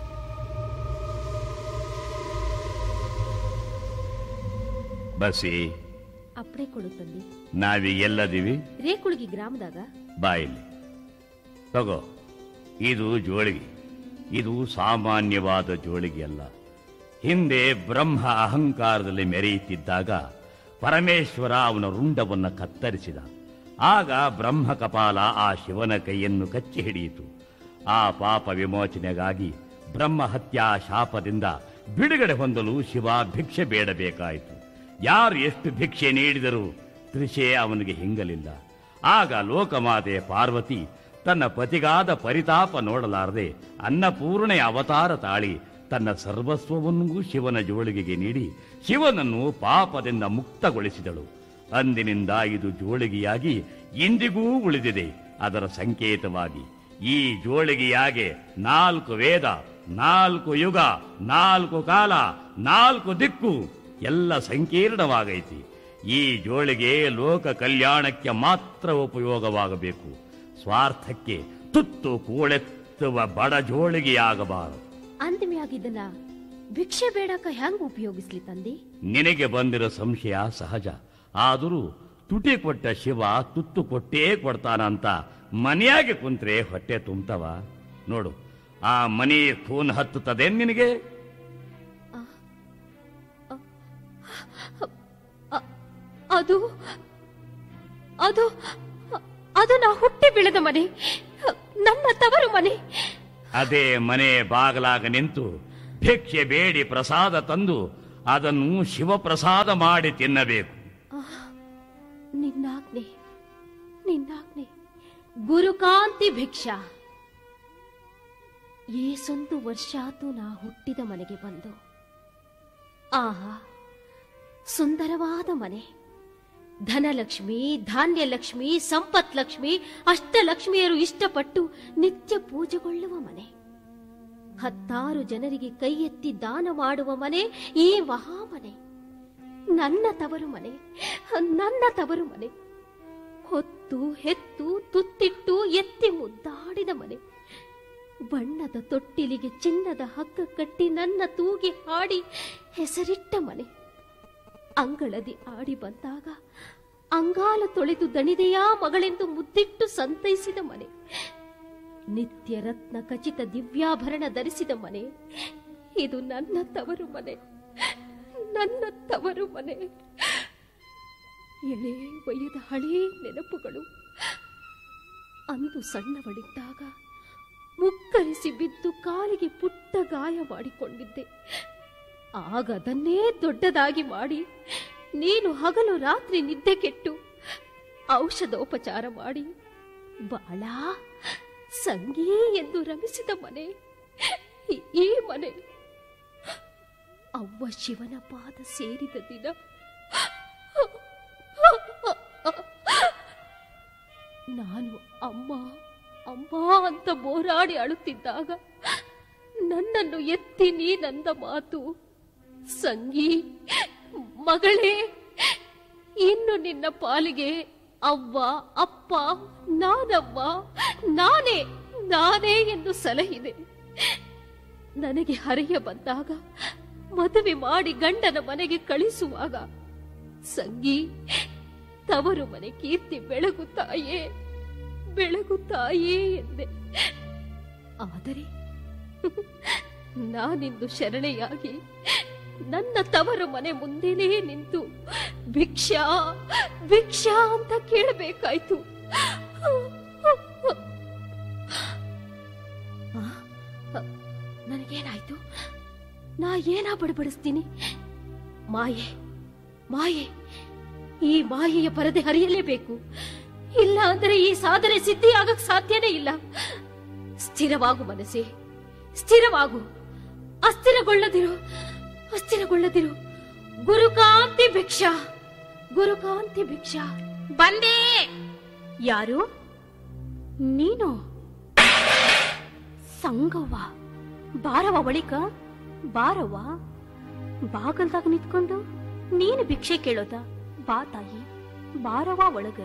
ಬಸ್ಸಿ ಅಪ್ಪಡೆ ಕೊಡು ತಂದೆ ನಾವೀಗ ಎಲ್ಲದೀವಿ ರೇಕುಳ್ಗಿ ಗ್ರಾಮದಾಗ ಬಾಯಿಲಿ ತಗೋ ಇದು ಜೋಳಿಗೆ ಇದು ಸಾಮಾನ್ಯವಾದ ಜೋಳಿಗೆ ಅಲ್ಲ ಹಿಂದೆ ಬ್ರಹ್ಮ ಅಹಂಕಾರದಲ್ಲಿ ಮೆರೆಯುತ್ತಿದ್ದಾಗ ಪರಮೇಶ್ವರ ಅವನ ರುಂಡವನ್ನು ಕತ್ತರಿಸಿದ ಆಗ ಬ್ರಹ್ಮ ಕಪಾಲ ಆ ಶಿವನ ಕೈಯನ್ನು ಕಚ್ಚಿ ಹಿಡಿಯಿತು ಆ ಪಾಪ ವಿಮೋಚನೆಗಾಗಿ ಬ್ರಹ್ಮ ಹತ್ಯಾ ಶಾಪದಿಂದ ಬಿಡುಗಡೆ ಹೊಂದಲು ಶಿವ ಭಿಕ್ಷೆ ಬೇಡಬೇಕಾಯಿತು ಯಾರು ಎಷ್ಟು ಭಿಕ್ಷೆ ನೀಡಿದರೂ ತ್ರಿಷೆ ಅವನಿಗೆ ಹಿಂಗಲಿಲ್ಲ ಆಗ ಲೋಕಮಾತೆ ಪಾರ್ವತಿ ತನ್ನ ಪತಿಗಾದ ಪರಿತಾಪ ನೋಡಲಾರದೆ ಅನ್ನಪೂರ್ಣೆಯ ಅವತಾರ ತಾಳಿ ತನ್ನ ಸರ್ವಸ್ವವನ್ನೂ ಶಿವನ ಜೋಳಿಗೆಗೆ ನೀಡಿ ಶಿವನನ್ನು ಪಾಪದಿಂದ ಮುಕ್ತಗೊಳಿಸಿದಳು ಅಂದಿನಿಂದ ಇದು ಜೋಳಿಗೆಯಾಗಿ ಇಂದಿಗೂ ಉಳಿದಿದೆ ಅದರ ಸಂಕೇತವಾಗಿ ಈ ಜೋಳಿಗೆಯಾಗೆ ನಾಲ್ಕು ವೇದ ನಾಲ್ಕು ಯುಗ ನಾಲ್ಕು ಕಾಲ ನಾಲ್ಕು ದಿಕ್ಕು ಎಲ್ಲ ಸಂಕೀರ್ಣವಾಗೈತಿ ಈ ಜೋಳಿಗೆ ಲೋಕ ಕಲ್ಯಾಣಕ್ಕೆ ಮಾತ್ರ ಉಪಯೋಗವಾಗಬೇಕು ಸ್ವಾರ್ಥಕ್ಕೆ ತುತ್ತು ಕೂಳೆತ್ತುವ ಬಡ ಜೋಳಿಗೆಯಾಗಬಾರದು ಅಂತಿಮೆಯಾಗಿದ್ದನ್ನ ಭಿಕ್ಷೆ ಬೇಡಕ ಹೆಂಗ್ ಉಪಯೋಗಿಸ್ಲಿ ತಂದೆ ನಿನಗೆ ಬಂದಿರೋ ಸಂಶಯ ಸಹಜ ಆದರೂ ತುಟಿ ಕೊಟ್ಟ ಶಿವ ತುತ್ತು ಕೊಟ್ಟೇ ಕೊಡ್ತಾನಂತ ಮನೆಯಾಗೆ ಕುಂತ್ರೆ ಹೊಟ್ಟೆ ತುಂಬ್ತವ ನೋಡು ಆ ಮನಿ ಖೂನ್ ಹತ್ತುತ್ತದೆ ನಿನಗೆ ಅ- ಅದು ಅದು ಅದು ನಾ ಹುಟ್ಟಿ ಬೆಳೆದ ಮನೆ ನನ್ನ ತವರು ಮನೆ ಅದೇ ಮನೆ ಬಾಗಲಾಗ ನಿಂತು ಭಿಕ್ಷೆ ಬೇಡಿ ಪ್ರಸಾದ ತಂದು ಅದನ್ನು ಶಿವಪ್ರಸಾದ ಮಾಡಿ ತಿನ್ನಬೇಕು ನಿನ್ನಾಜ್ಞೆ ನಿನ್ನಾಜ್ಞೆ ಗುರುಕಾಂತಿ ಭಿಕ್ಷಾ ಏಸೊಂದು ವರ್ಷ ಆತು ನಾ ಹುಟ್ಟಿದ ಮನೆಗೆ ಬಂದು ಆಹಾ ಸುಂದರವಾದ ಮನೆ ಧನಲಕ್ಷ್ಮಿ ಧಾನ್ಯಲಕ್ಷ್ಮಿ ಸಂಪತ್ ಲಕ್ಷ್ಮಿ ಅಷ್ಟಲಕ್ಷ್ಮಿಯರು ಇಷ್ಟಪಟ್ಟು ನಿತ್ಯ ಪೂಜೆಗೊಳ್ಳುವ ಮನೆ ಹತ್ತಾರು ಜನರಿಗೆ ಕೈ ಎತ್ತಿ ದಾನ ಮಾಡುವ ಮನೆ ಈ ಮಹಾಮನೆ ನನ್ನ ತವರು ಮನೆ ನನ್ನ ತವರು ಮನೆ ಹೊತ್ತು ಹೆತ್ತು ತುತ್ತಿಟ್ಟು ಎತ್ತಿ ಮುದ್ದಾಡಿದ ಮನೆ ಬಣ್ಣದ ತೊಟ್ಟಿಲಿಗೆ ಚಿನ್ನದ ಹಗ್ಗ ಕಟ್ಟಿ ನನ್ನ ತೂಗಿ ಹಾಡಿ ಹೆಸರಿಟ್ಟ ಮನೆ ಅಂಗಳದಿ ಆಡಿ ಬಂದಾಗ ಅಂಗಾಲ ತೊಳೆದು ದಣಿದೆಯಾ ಮಗಳೆಂದು ಮುದ್ದಿಟ್ಟು ಸಂತೈಸಿದ ಮನೆ ನಿತ್ಯ ರತ್ನ ಖಚಿತ ದಿವ್ಯಾಭರಣ ಧರಿಸಿದ ಮನೆ ಇದು ನನ್ನ ತವರು ಮನೆ ನನ್ನ ತವರು ಮನೆ ಎಳೆ ವಯದ ಹಳೇ ನೆನಪುಗಳು ಅಂದು ಸಣ್ಣವಳಿದ್ದಾಗ ಮುಕ್ಕರಿಸಿ ಬಿದ್ದು ಕಾಲಿಗೆ ಪುಟ್ಟ ಗಾಯ ಮಾಡಿಕೊಂಡಿದ್ದೆ ಆಗ ಅದನ್ನೇ ದೊಡ್ಡದಾಗಿ ಮಾಡಿ ನೀನು ಹಗಲು ರಾತ್ರಿ ನಿದ್ದೆ ಕೆಟ್ಟು ಔಷಧೋಪಚಾರ ಮಾಡಿ ಬಾಳ ಸಂಗೀ ಎಂದು ರಮಿಸಿದ ಮನೆ ಈ- ಈ ಮನೆ ಅವ್ವ ಶಿವನ ಪಾದ ಸೇರಿದ ದಿನ ನಾನು ಅಮ್ಮ ಅಮ್ಮ ಅಂತ ಬೋರಾಡಿ ಅಳುತ್ತಿದ್ದಾಗ ನನ್ನನ್ನು ಎತ್ತಿ ನೀನಂದ ಮಾತು ಸಂಗಿ ಮಗಳೇ ಇನ್ನು ನಿನ್ನ ಪಾಲಿಗೆ ಅವ್ವ ಅಪ್ಪ ನಾನವ್ವ ನಾನೇ ನಾನೇ ಎಂದು ಸಲಹಿದೆ ನನಗೆ ಹರಿಯ ಬಂದಾಗ ಮದುವೆ ಮಾಡಿ ಗಂಡನ ಮನೆಗೆ ಕಳಿಸುವಾಗ ಸಂಗಿ ತವರು ಮನೆ ಕೀರ್ತಿ ಬೆಳಗು ತಾಯೇ ಬೆಳಗು ತಾಯೇ ಎಂದೆ ಆದರೆ ನಾನಿಂದು ಶರಣೆಯಾಗಿ ನನ್ನ ತವರು ಮನೆ ಮುಂದೆನೇ ನಿಂತು ಭಿಕ್ಷಾ ಭಿಕ್ಷಾ ಅಂತ ಕೇಳಬೇಕಾಯ್ತು ಆ, ಅ, ನನಗೇನಾಯ್ತು ನಾ ಏನಾ ಬಡಬಡಿಸ್ತೀನಿ ಮಾಯೆ ಮಾಯೆ ಈ ಮಾಯೆಯ ಪರದೆ ಹರಿಯಲೇಬೇಕು ಇಲ್ಲ ಅಂದರೆ ಈ ಸಾಧನೆ ಸಿದ್ಧಿ ಆಗಕ್ ಸಾಧ್ಯನೇ ಇಲ್ಲ ಸ್ಥಿರವಾಗು ಮನಸ್ಸೇ ಸ್ಥಿರವಾಗು ಅಸ್ಥಿರಗೊಳ್ಳದಿರು ಅಸ್ಥಿರಗೊಳ್ಳದಿರು ಗುರುಕಾಂತಿ ಭಿಕ್ಷಾ ಗುರುಕಾಂತಿ ಭಿಕ್ಷಾ ಬಂದೆ ಯಾರು ನೀನು ಸಂಗವ್ವ ಬಾರವ ಬಳಿಕ ಬಾರವ್ವ ಬಾಗಲ್ದಾಗ ನಿಂತ್ಕೊಂಡು ನೀನು ಭಿಕ್ಷೆ ಕೇಳೋದ ಬಾ ತಾಯಿ ಬಾರವ ಒಳಗ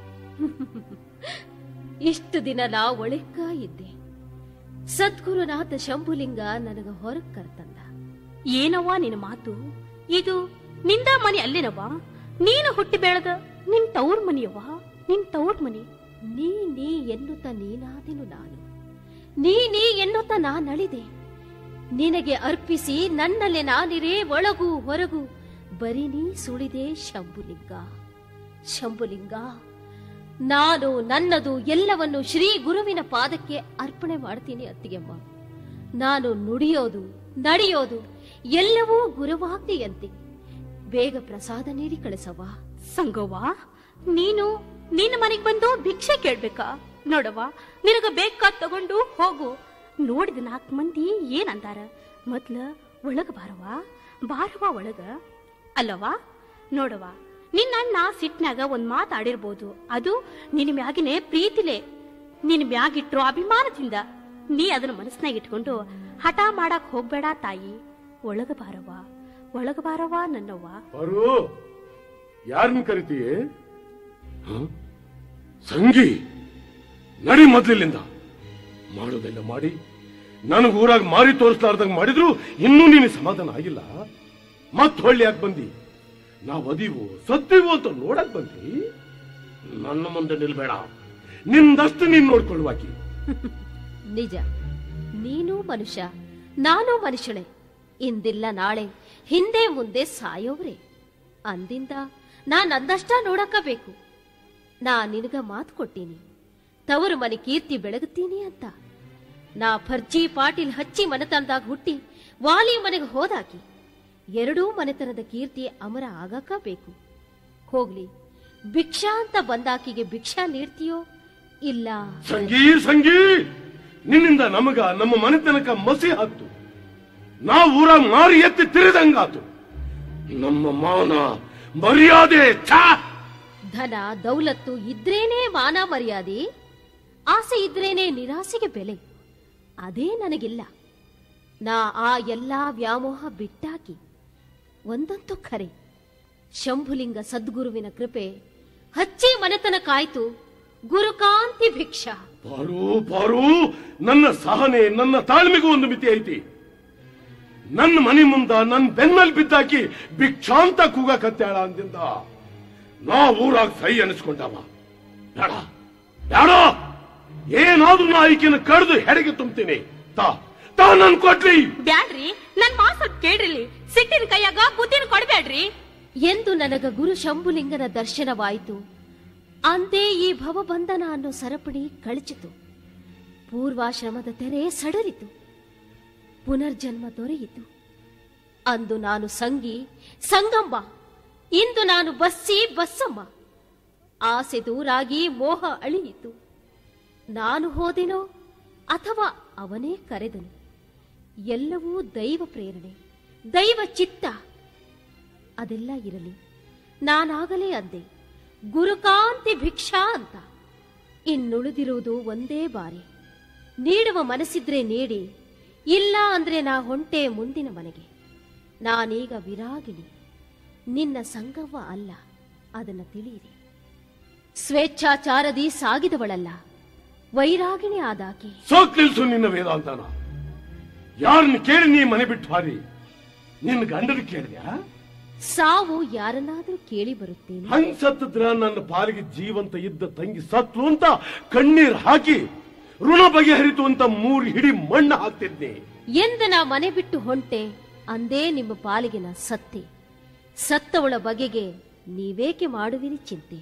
ಇಷ್ಟು ದಿನ ನಾ ಒಳಿಕ ಇದ್ದೆ ಸದ್ಗುರುನಾಥ ಶಂಭುಲಿಂಗ ನನಗ ಹೊರಗ್ ಕರ್ತಂದ ಏನವ್ವ ನಿನ್ನ ಮಾತು ಇದು ನಿಂದ ಮನೆ ಅಲ್ಲೇನವ್ವ ನೀನು ಹುಟ್ಟಿ ಬೆಳೆದ ನಿನ್ ತವ್ರ ಮನಿಯವ್ವ ನಿನ್ ತವ್ರ ಮನಿ ನೀ ನೀ ಎನ್ನುತ್ತ ನೀನಾದೆನು ನಾನು ನೀ ನೀ ಎನ್ನುತ್ತ ನಾನಳಿದೆ ನಿನಗೆ ಅರ್ಪಿಸಿ ನನ್ನಲ್ಲಿ ನಾನಿರೇ ಒಳಗು ಹೊರಗು ಬರೀ ನೀ ಸುಳಿದೆ ಶಂಭುಲಿಂಗ ಶಂಭುಲಿಂಗ ನಾನು ನನ್ನದು ಎಲ್ಲವನ್ನು ಶ್ರೀ ಗುರುವಿನ ಪಾದಕ್ಕೆ ಅರ್ಪಣೆ ಮಾಡ್ತೀನಿ ಅತ್ತಿಗೆಮ್ಮ ನಾನು ನುಡಿಯೋದು ನಡೆಯೋದು ಎಲ್ಲವೂ ಗುರುವಾಗ್ನೆಯಂತೆ ಬೇಗ ಪ್ರಸಾದ ನೀಡಿ ಕಳಿಸವ್ವ ಸಂಗವ್ವ ನೀನು ನಿನ್ನ ಮನೆಗ್ ಬಂದು ಭಿಕ್ಷೆ ಕೇಳ್ಬೇಕಾ ನೋಡವ್ವ ನಿನಗ ಬೇಕಾದ್ ತಗೊಂಡು ಹೋಗು ನೋಡಿದ ನಾಲ್ಕು ಮಂದಿ ಏನಂದಾರ ಮೊದ್ಲ ಒಳಗ ಬಾರವ ಬಾರವ ಒಳಗ ಅಲ್ಲವ ನೋಡವ ನಿನ್ನ ಅಣ್ಣ ಸಿಟ್ನಾಗ ಒಂದ್ ಮಾತಾಡಿರ್ಬೋದು ಅದು ನಿನ್ನ ಮ್ಯಾಗಿನೇ ಪ್ರೀತಿಲೆ ನಿನ್ನ ಮ್ಯಾಗಿಟ್ರು ಅಭಿಮಾನದಿಂದ ನೀ ಅದನ್ನ ಮನಸ್ನಾಗ ಇಟ್ಕೊಂಡು ಹಠ ಮಾಡಕ್ ಹೋಗ್ಬೇಡ ತಾಯಿ ಒಳಗ ಬಾರವ ಒಳಗ ಬಾರವ ನನ್ನವ್ವ ಬರು ಯಾರನ್ನ ಕರಿತೀಯ ಹ? ಸಂಗಿ ನಡಿ ಮೊದ್ಲಿಲ್ಲಿಂದ ಮಾಡೋದೆಲ್ಲ ಮಾಡಿ ನನಗೆ ಊರಾಗ ಮಾರಿ ತೋರಿಸ್ಲಾರ್ದಂಗ ಮಾಡಿದ್ರು ಇನ್ನೂ ನೀನು ಸಮಾಧಾನ ಆಗಿಲ್ಲ ಮತ್ ಹೊಳ್ಳಿ ಯಾಕೆ ಬಂದಿ ನಾವ್ ಅದೀವು ಸತ್ತೀವು ಅಂತ ನೋಡಕ್ ಬಂದಿ ನನ್ನ ಮುಂದೆ ನಿಲ್ಬೇಡ ನಿಂದಷ್ಟು ನೀನ್ ನೋಡ್ಕೊಳ್ಳುವಾಕಿ ನಿಜ ನೀನು ಮನುಷ್ಯ ನಾನು ಮನುಷ್ಯಳೆ ಇಂದಿಲ್ಲ ನಾಳೆ ಹಿಂದೆ ಮುಂದೆ ಸಾಯೋವ್ರೆ ಅಂದಿಂದ ನಾನ್ ಅಂದಷ್ಟ ನೋಡಕಬೇಕು ನಾ ನಿನಗ ಮಾತು ಕೊಟ್ಟೀನಿ ತವರು ಮನೆ ಕೀರ್ತಿ ಬೆಳಗುತ್ತೀನಿ ಅಂತ ನಾ ಫರ್ಜಿ ಪಾಟೀಲ್ ಹಚ್ಚಿ ಮನೆತನದಾಗ ಹುಟ್ಟಿ ವಾಲಿ ಮನೆಗೆ ಹೋದಾಕಿ ಎರಡೂ ಮನೆತನದ ಕೀರ್ತಿ ಅಮರ ಆಗಕ ಬೇಕು ಹೋಗ್ಲಿ ಭಿಕ್ಷಾ ಅಂತ ಬಂದಾಕಿಗೆ ಭಿಕ್ಷಾ ನೀಡ್ತೀಯೋ ಇಲ್ಲ ಸಂಗೀ ಸಂಗೀ ನಿನ್ನಿಂದ ನಮಗ ನಮ್ಮ ಮನೆತನಕ ಮಸಿ ಹತ್ತು ನಾವು ಊರ ಮಾರಿ ಎತ್ತಿ ತಿರಿದಂಗಾತು ನಮ್ಮ ಮಾನ ಮರ್ಯಾದೆ ಛಾ ಧನ ದೌಲತ್ತು ಇದ್ರೇನೇ ಮಾನ ಮರ್ಯಾದೆ ಆಸೆ ಇದ್ರೇನೆ ನಿರಾಸೆಗೆ ಬೆಲೆ ಅದೇ ನನಗಿಲ್ಲ ನಾ ಆ ಎಲ್ಲಾ ವ್ಯಾಮೋಹ ಬಿಟ್ಟಾಕಿ ಒಂದಂತೂ ಖರೆ ಶಂಭುಲಿಂಗ ಸದ್ಗುರುವಿನ ಕೃಪೆ ಹಚ್ಚಿ ಮನೆತನ ಕಾಯ್ತು ಗುರುಕಾಂತಿ ಭಿಕ್ಷಾ ಪಾರು ಪಾರು ನನ್ನ ಸಹನೆ ನನ್ನ ತಾಳ್ಮೆಗೂ ಒಂದು ಮಿತಿ ಐತಿ ನನ್ನ ಮನೆ ಮುಂದ ನನ್ನ ಬೆನ್ನಲ್ಲಿ ಬಿದ್ದಾಕಿ ಭಿಕ್ಷಾಂತ ಕೂಗಕತ್ಯಾಳ ಅಂದಿಂದ ನಾ ಊರಾಗ ಸೈ ಅನಿಸ್ಕೊಂಡವ ಬೇಡ ಬೇಡ ಏನಾದ್ರೂ ನಾ ಈಕಿನ ಕಡ್ದು ಹೆಡೆಗೆ ತುಂಬ್ತೀನಿ ತಾ ತಾ ನನ್ ಕೊಟ್ರಿ ಬ್ಯಾಡ್ರಿ ನನ್ ಮಾತ್ ಸ್ವಲ್ಪ ಕೇಳ್ರಿ ಸಿಟ್ಟಿನ ಕೈಯಾಗ ಬುದ್ಧಿನ ಕೊಡ್ಬೇಡ್ರಿ ಎಂದು ನನಗ ಗುರು ಶಂಭುಲಿಂಗನ ದರ್ಶನವಾಯಿತು ಅಂದೇ ಈ ಭವಬಂಧನ ಅನ್ನೋ ಸರಪಳಿ ಕಳಚಿತು ಪೂರ್ವಾಶ್ರಮದ ತೆರೆ ಸಡರಿತು ಪುನರ್ಜನ್ಮ ದೊರೆಯಿತು ಅಂದು ನಾನು ಸಂಗಿ ಸಂಗಮ್ಮ ಇಂದು ನಾನು ಬಸ್ಸಿ ಬಸ್ಸಮ್ಮ ಆಸೆ ದೂರಾಗಿ ಮೋಹ ಅಳಿಯಿತು ನಾನು ಹೋದೆನೋ ಅಥವಾ ಅವನೇ ಕರೆದನು ಎಲ್ಲವೂ ದೈವ ಪ್ರೇರಣೆ ದೈವ ಚಿತ್ತ ಅದೆಲ್ಲ ಇರಲಿ ನಾನಾಗಲೇ ಅಂದೆ ಗುರುಕಾಂತಿ ಭಿಕ್ಷಾ ಅಂತ ಇನ್ನುಳಿದಿರುವುದು ಒಂದೇ ಬಾರಿ ನೀಡುವ ಮನಸ್ಸಿದ್ರೆ ನೀಡಿ ಇಲ್ಲ ಅಂದ್ರೆ ನಾ ಹೊಂಟೆ ಮುಂದಿನ ಮನೆಗೆ ನಾನೀಗ ವಿರಾಗಿಣಿ ನಿನ್ನ ಸಂಗವ್ವ ಅಲ್ಲ ಅದನ್ನ ತಿಳಿಯಿರಿ ಸ್ವೇಚ್ಛಾಚಾರದಿ ಸಾಗಿದವಳಲ್ಲ ವೈರಾಗಿಣಿ ಆದಾಕೆ ಸೋಕ್ ನಿಲ್ಸು ನಿನ್ನ ವೇದಾಂತನ ಯಾರನ್ನ ಕೇಳಿ ನೀ ಮನೆ ಬಿಟ್ಟು ಹಾರಿ ನಿನ್ನ ಗಂಡನ ಕೇಳಿದ್ಯಾ ಸಾವು ಯಾರನ್ನಾದ್ರೂ ಕೇಳಿ ಬರುತ್ತೇನೆ ಹಂಗ್ ಸತ್ತಿದ್ರ ನನ್ನ ಪಾಲಿಗೆ ಜೀವಂತ ಇದ್ದ ತಂಗಿ ಸತ್ರು ಅಂತ ಕಣ್ಣೀರ್ ಹಾಕಿ ಋಣ ಬಗೆಹರಿತು ಅಂತ ಮೂರು ಹಿಡಿ ಮಣ್ಣು ಹಾಕ್ತಿದ್ನಿ ಎಂದ ನಾ ಮನೆ ಬಿಟ್ಟು ಹೊಂಟೆ ಅಂದೇ ನಿಮ್ಮ ಪಾಲಿಗೆ ನಾ ಸತ್ತೆ ಸತ್ತವಳ ಬಗೆಗೆ ನೀವೇಕೆ ಮಾಡುವಿರಿ ಚಿಂತೆ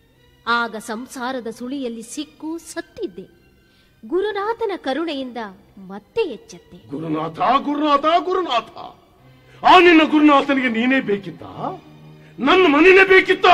ಆಗ ಸಂಸಾರದ ಸುಳಿಯಲ್ಲಿ ಸಿಕ್ಕು ಸತ್ತಿದ್ದೆ ಗುರುನಾಥನ ಕರುಣೆಯಿಂದ ಮತ್ತೆ ಎಚ್ಚತ್ತೆ ಗುರುನಾಥ ಗುರುನಾಥ ಗುರುನಾಥ ಆ ನಿನ್ನ ಗುರುನಾಥನಿಗೆ ನೀನೇ ಬೇಕಿತ್ತ ನನ್ನ ಮನೆನೇ ಬೇಕಿತ್ತ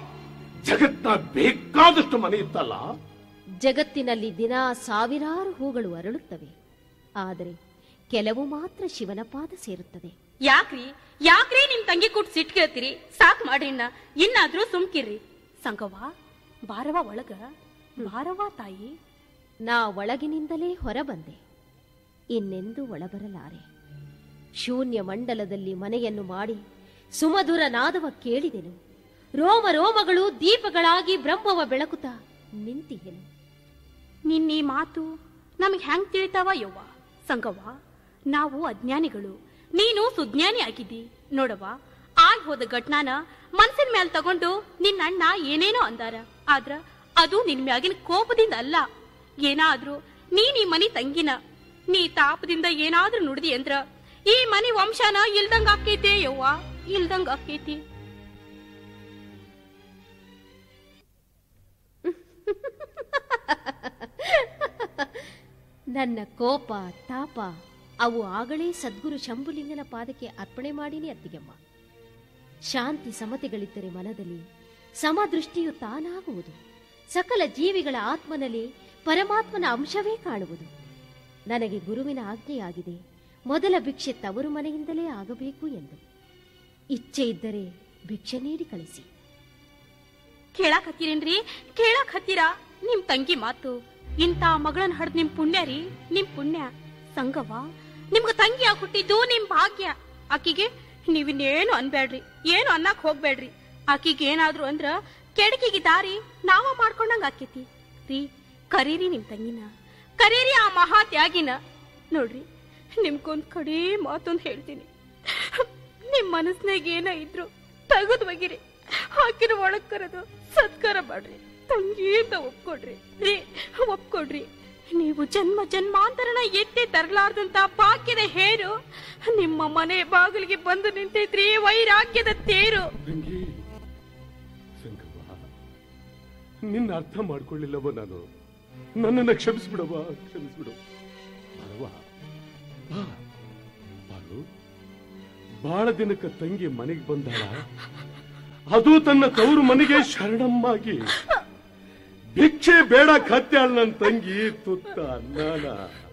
ಜಗತ್ನ ಬೇಕಾದಷ್ಟು ಮನೆ ಇತ್ತಲ್ಲ ಜಗತ್ತಿನಲ್ಲಿ ದಿನ ಸಾವಿರಾರು ಹೂಗಳು ಅರಳುತ್ತವೆ ಆದರೆ ಕೆಲವು ಮಾತ್ರ ಶಿವನ ಪಾದ ಸೇರುತ್ತದೆ ಯಾಕ್ರಿ ಯಾಕ್ರಿ ನಿಮ್ ತಂಗಿ ಕೂಟ್ ಸಿಟ್ ಕೇಳ್ತೀರಿ ಸಾಕ್ ಮಾಡ್ರಿನ್ನ ಇನ್ನಾದ್ರೂ ಸುಮ್ಕಿರ್ರಿ ಸಂಗವ್ವ ಬಾರವ ಒಳಗ ಬಾರವ ತಾಯಿ ನಾ ಒಳಗಿನಿಂದಲೇ ಹೊರಬಂದೆ ಇನ್ನೆಂದೂ ಒಳಬರಲಾರೆ ಶೂನ್ಯ ಮಂಡಲದಲ್ಲಿ ಮನೆಯನ್ನು ಮಾಡಿ ಸುಮಧುರ ನಾದವ ಕೇಳಿದೆನು ರೋಮ ರೋಮಗಳು ದೀಪಗಳಾಗಿ ಬ್ರಹ್ಮವ ಬೆಳಕುತ್ತಾ ನಿಂತಿಹೆನು ನಿನ್ನೀ ಮಾತು ನಮಗೆ ಹೆಂಗ್ ತಿಳಿತಾವ ಯವ್ವ ಸಂಗವ್ವ ನಾವು ಅಜ್ಞಾನಿಗಳು ನೀನು ಸುಜ್ಞಾನಿ ಆಗಿದ್ದಿ ನೋಡವ್ವ ಆಗ್ ಹೋದ ಘಟ್ನಾನ ಮನ್ಸಿನ ಮೇಲೆ ತಗೊಂಡು ನಿನ್ನ ಅಣ್ಣ ಏನೇನೋ ಅಂದಾರ ಆದ್ರ ಅದು ನಿನ್ ಮ್ಯಾಗಿನ ಕೋಪದಿಂದ ಅಲ್ಲ ಏನಾದ್ರೂ ನೀನ್ ಈ ಮನಿ ತಂಗಿನ ನೀ ತಾಪದಿಂದ ಏನಾದ್ರೂ ನುಡ್ದಿ ಅಂದ್ರ ಈ ಮನಿ ವಂಶನ ಇಲ್ದಂಗ ಆಕೈತೆ ಯವ್ವ ಇಲ್ದಂಗ ಆಕೈತಿ ನನ್ನ ಕೋಪ ತಾಪ ಅವು ಆಗಲೇ ಸದ್ಗುರು ಶಂಭುಲಿಂಗನ ಪಾದಕ್ಕೆ ಅರ್ಪಣೆ ಮಾಡಿನಿ ಅತ್ತಿಗೆಮ್ಮ ಶಾಂತಿ ಸಮತೆಗಳಿದ್ದರೆ ಮನದಲ್ಲಿ ಸಮದೃಷ್ಟಿಯು ತಾನಾಗುವುದು ಸಕಲ ಜೀವಿಗಳ ಆತ್ಮನಲ್ಲಿ ಪರಮಾತ್ಮನ ಅಂಶವೇ ಕಾಣುವುದು ನನಗೆ ಗುರುವಿನ ಆಜ್ಞೆಯಾಗಿದೆ ಮೊದಲ ಭಿಕ್ಷೆ ತವರು ಮನೆಯಿಂದಲೇ ಆಗಬೇಕು ಎಂದು ಇಚ್ಛೆ ಇದ್ದರೆ ಭಿಕ್ಷೆ ನೀಡಿ ಕಳಿಸಿ ಕೇಳಾಕ್ ಹತ್ತೀರೇನ್ರಿ ಕೇಳಾಕ್ ಹತ್ತೀರಾ ನಿಮ್ ತಂಗಿ ಮಾತು ಇಂತ ಮಗಳನ್ ಹಡ್ದ್ ನಿಮ್ ಪುಣ್ಯ ರೀ ನಿಮ್ ಪುಣ್ಯ ಸಂಗವ್ವ ನಿಮ್ಗ ತಂಗಿ ಆಗ್ ಹುಟ್ಟಿದ್ದು ನಿಮ್ ಭಾಗ್ಯ ಆಕಿಗೆ ನೀವಿನ್ನೇನು ಅನ್ಬೇಡ್ರಿ ಏನು ಅನ್ನಕ್ ಹೋಗ್ಬೇಡ್ರಿ ಆಕಿಗೆ ಏನಾದ್ರು ಅಂದ್ರ ಕೆಡಕಿಗೆ ದಾರಿ ನಾವ ಮಾಡ್ಕೊಂಡಂಗ ಆಕೇತಿ ರೀ ಕರೀರಿ ನಿಮ್ ತಂಗಿನ ಕರೀರಿ ಆ ಮಹಾ ತ್ಯಾಗಿನ ನೋಡ್ರಿ ನಿಮ್ಗೊಂದ್ ಕಡೆ ಮಾತೊಂದ್ ಹೇಳ್ತೀನಿ ನಿಮ್ ಮನಸ್ನಾಗ ಏನ ಇದ್ರು ತೆಗೆದು ಒಗಿರಿ ಹಾಕಿನ ಒಳಗ್ ಕರೆದು ಸತ್ಕಾರ ಮಾಡ್ರಿ ತಂಗಿ ಅಂತ ಒಪ್ಕೊಡ್ರಿ ರೀ ಒಪ್ಕೊಡ್ರಿ ನೀವು ಜನ್ಮ ಜನ್ಮಾಂತರನ ಎತ್ತಿ ತರಲಾರ್ದಂತ ಭಾಗ್ಯದ ಹೇರು ನಿಮ್ಮ ಮನೆ ಬಾಗಿಲಿಗೆ ಬಂದು ನಿಂತೈತ್ರಿ ವೈರಾಗ್ಯದ ತೇರು ತಂಗಿ ಸಂಗವ್ವ ನಿನ್ನ ಅರ್ಥ ಮಾಡ್ಕೊಳ್ಳಿಲ್ಲವ ನಾನು ನನ್ನನ್ನ ಕ್ಷಮಿಸ್ಬಿಡವ ಕ್ಷಮಿಸ್ಬಿಡು ಬರವ ಬಾ ಬಾರು ಬಹಳ ದಿನಕ್ಕೆ ತಂಗಿ ಮನೆಗೆ ಬಂದಾಳ ಅದು ತನ್ನ ತವರು ಮನೆಗೆ ಶರಣಮ್ಮಾಗಿ ಭಿಕ್ಷೆ ಬೇಡ ಕತ್ಯಾಳ ನನ್ನ ತಂಗಿ ತುತ್ತ ಅನ್ನನ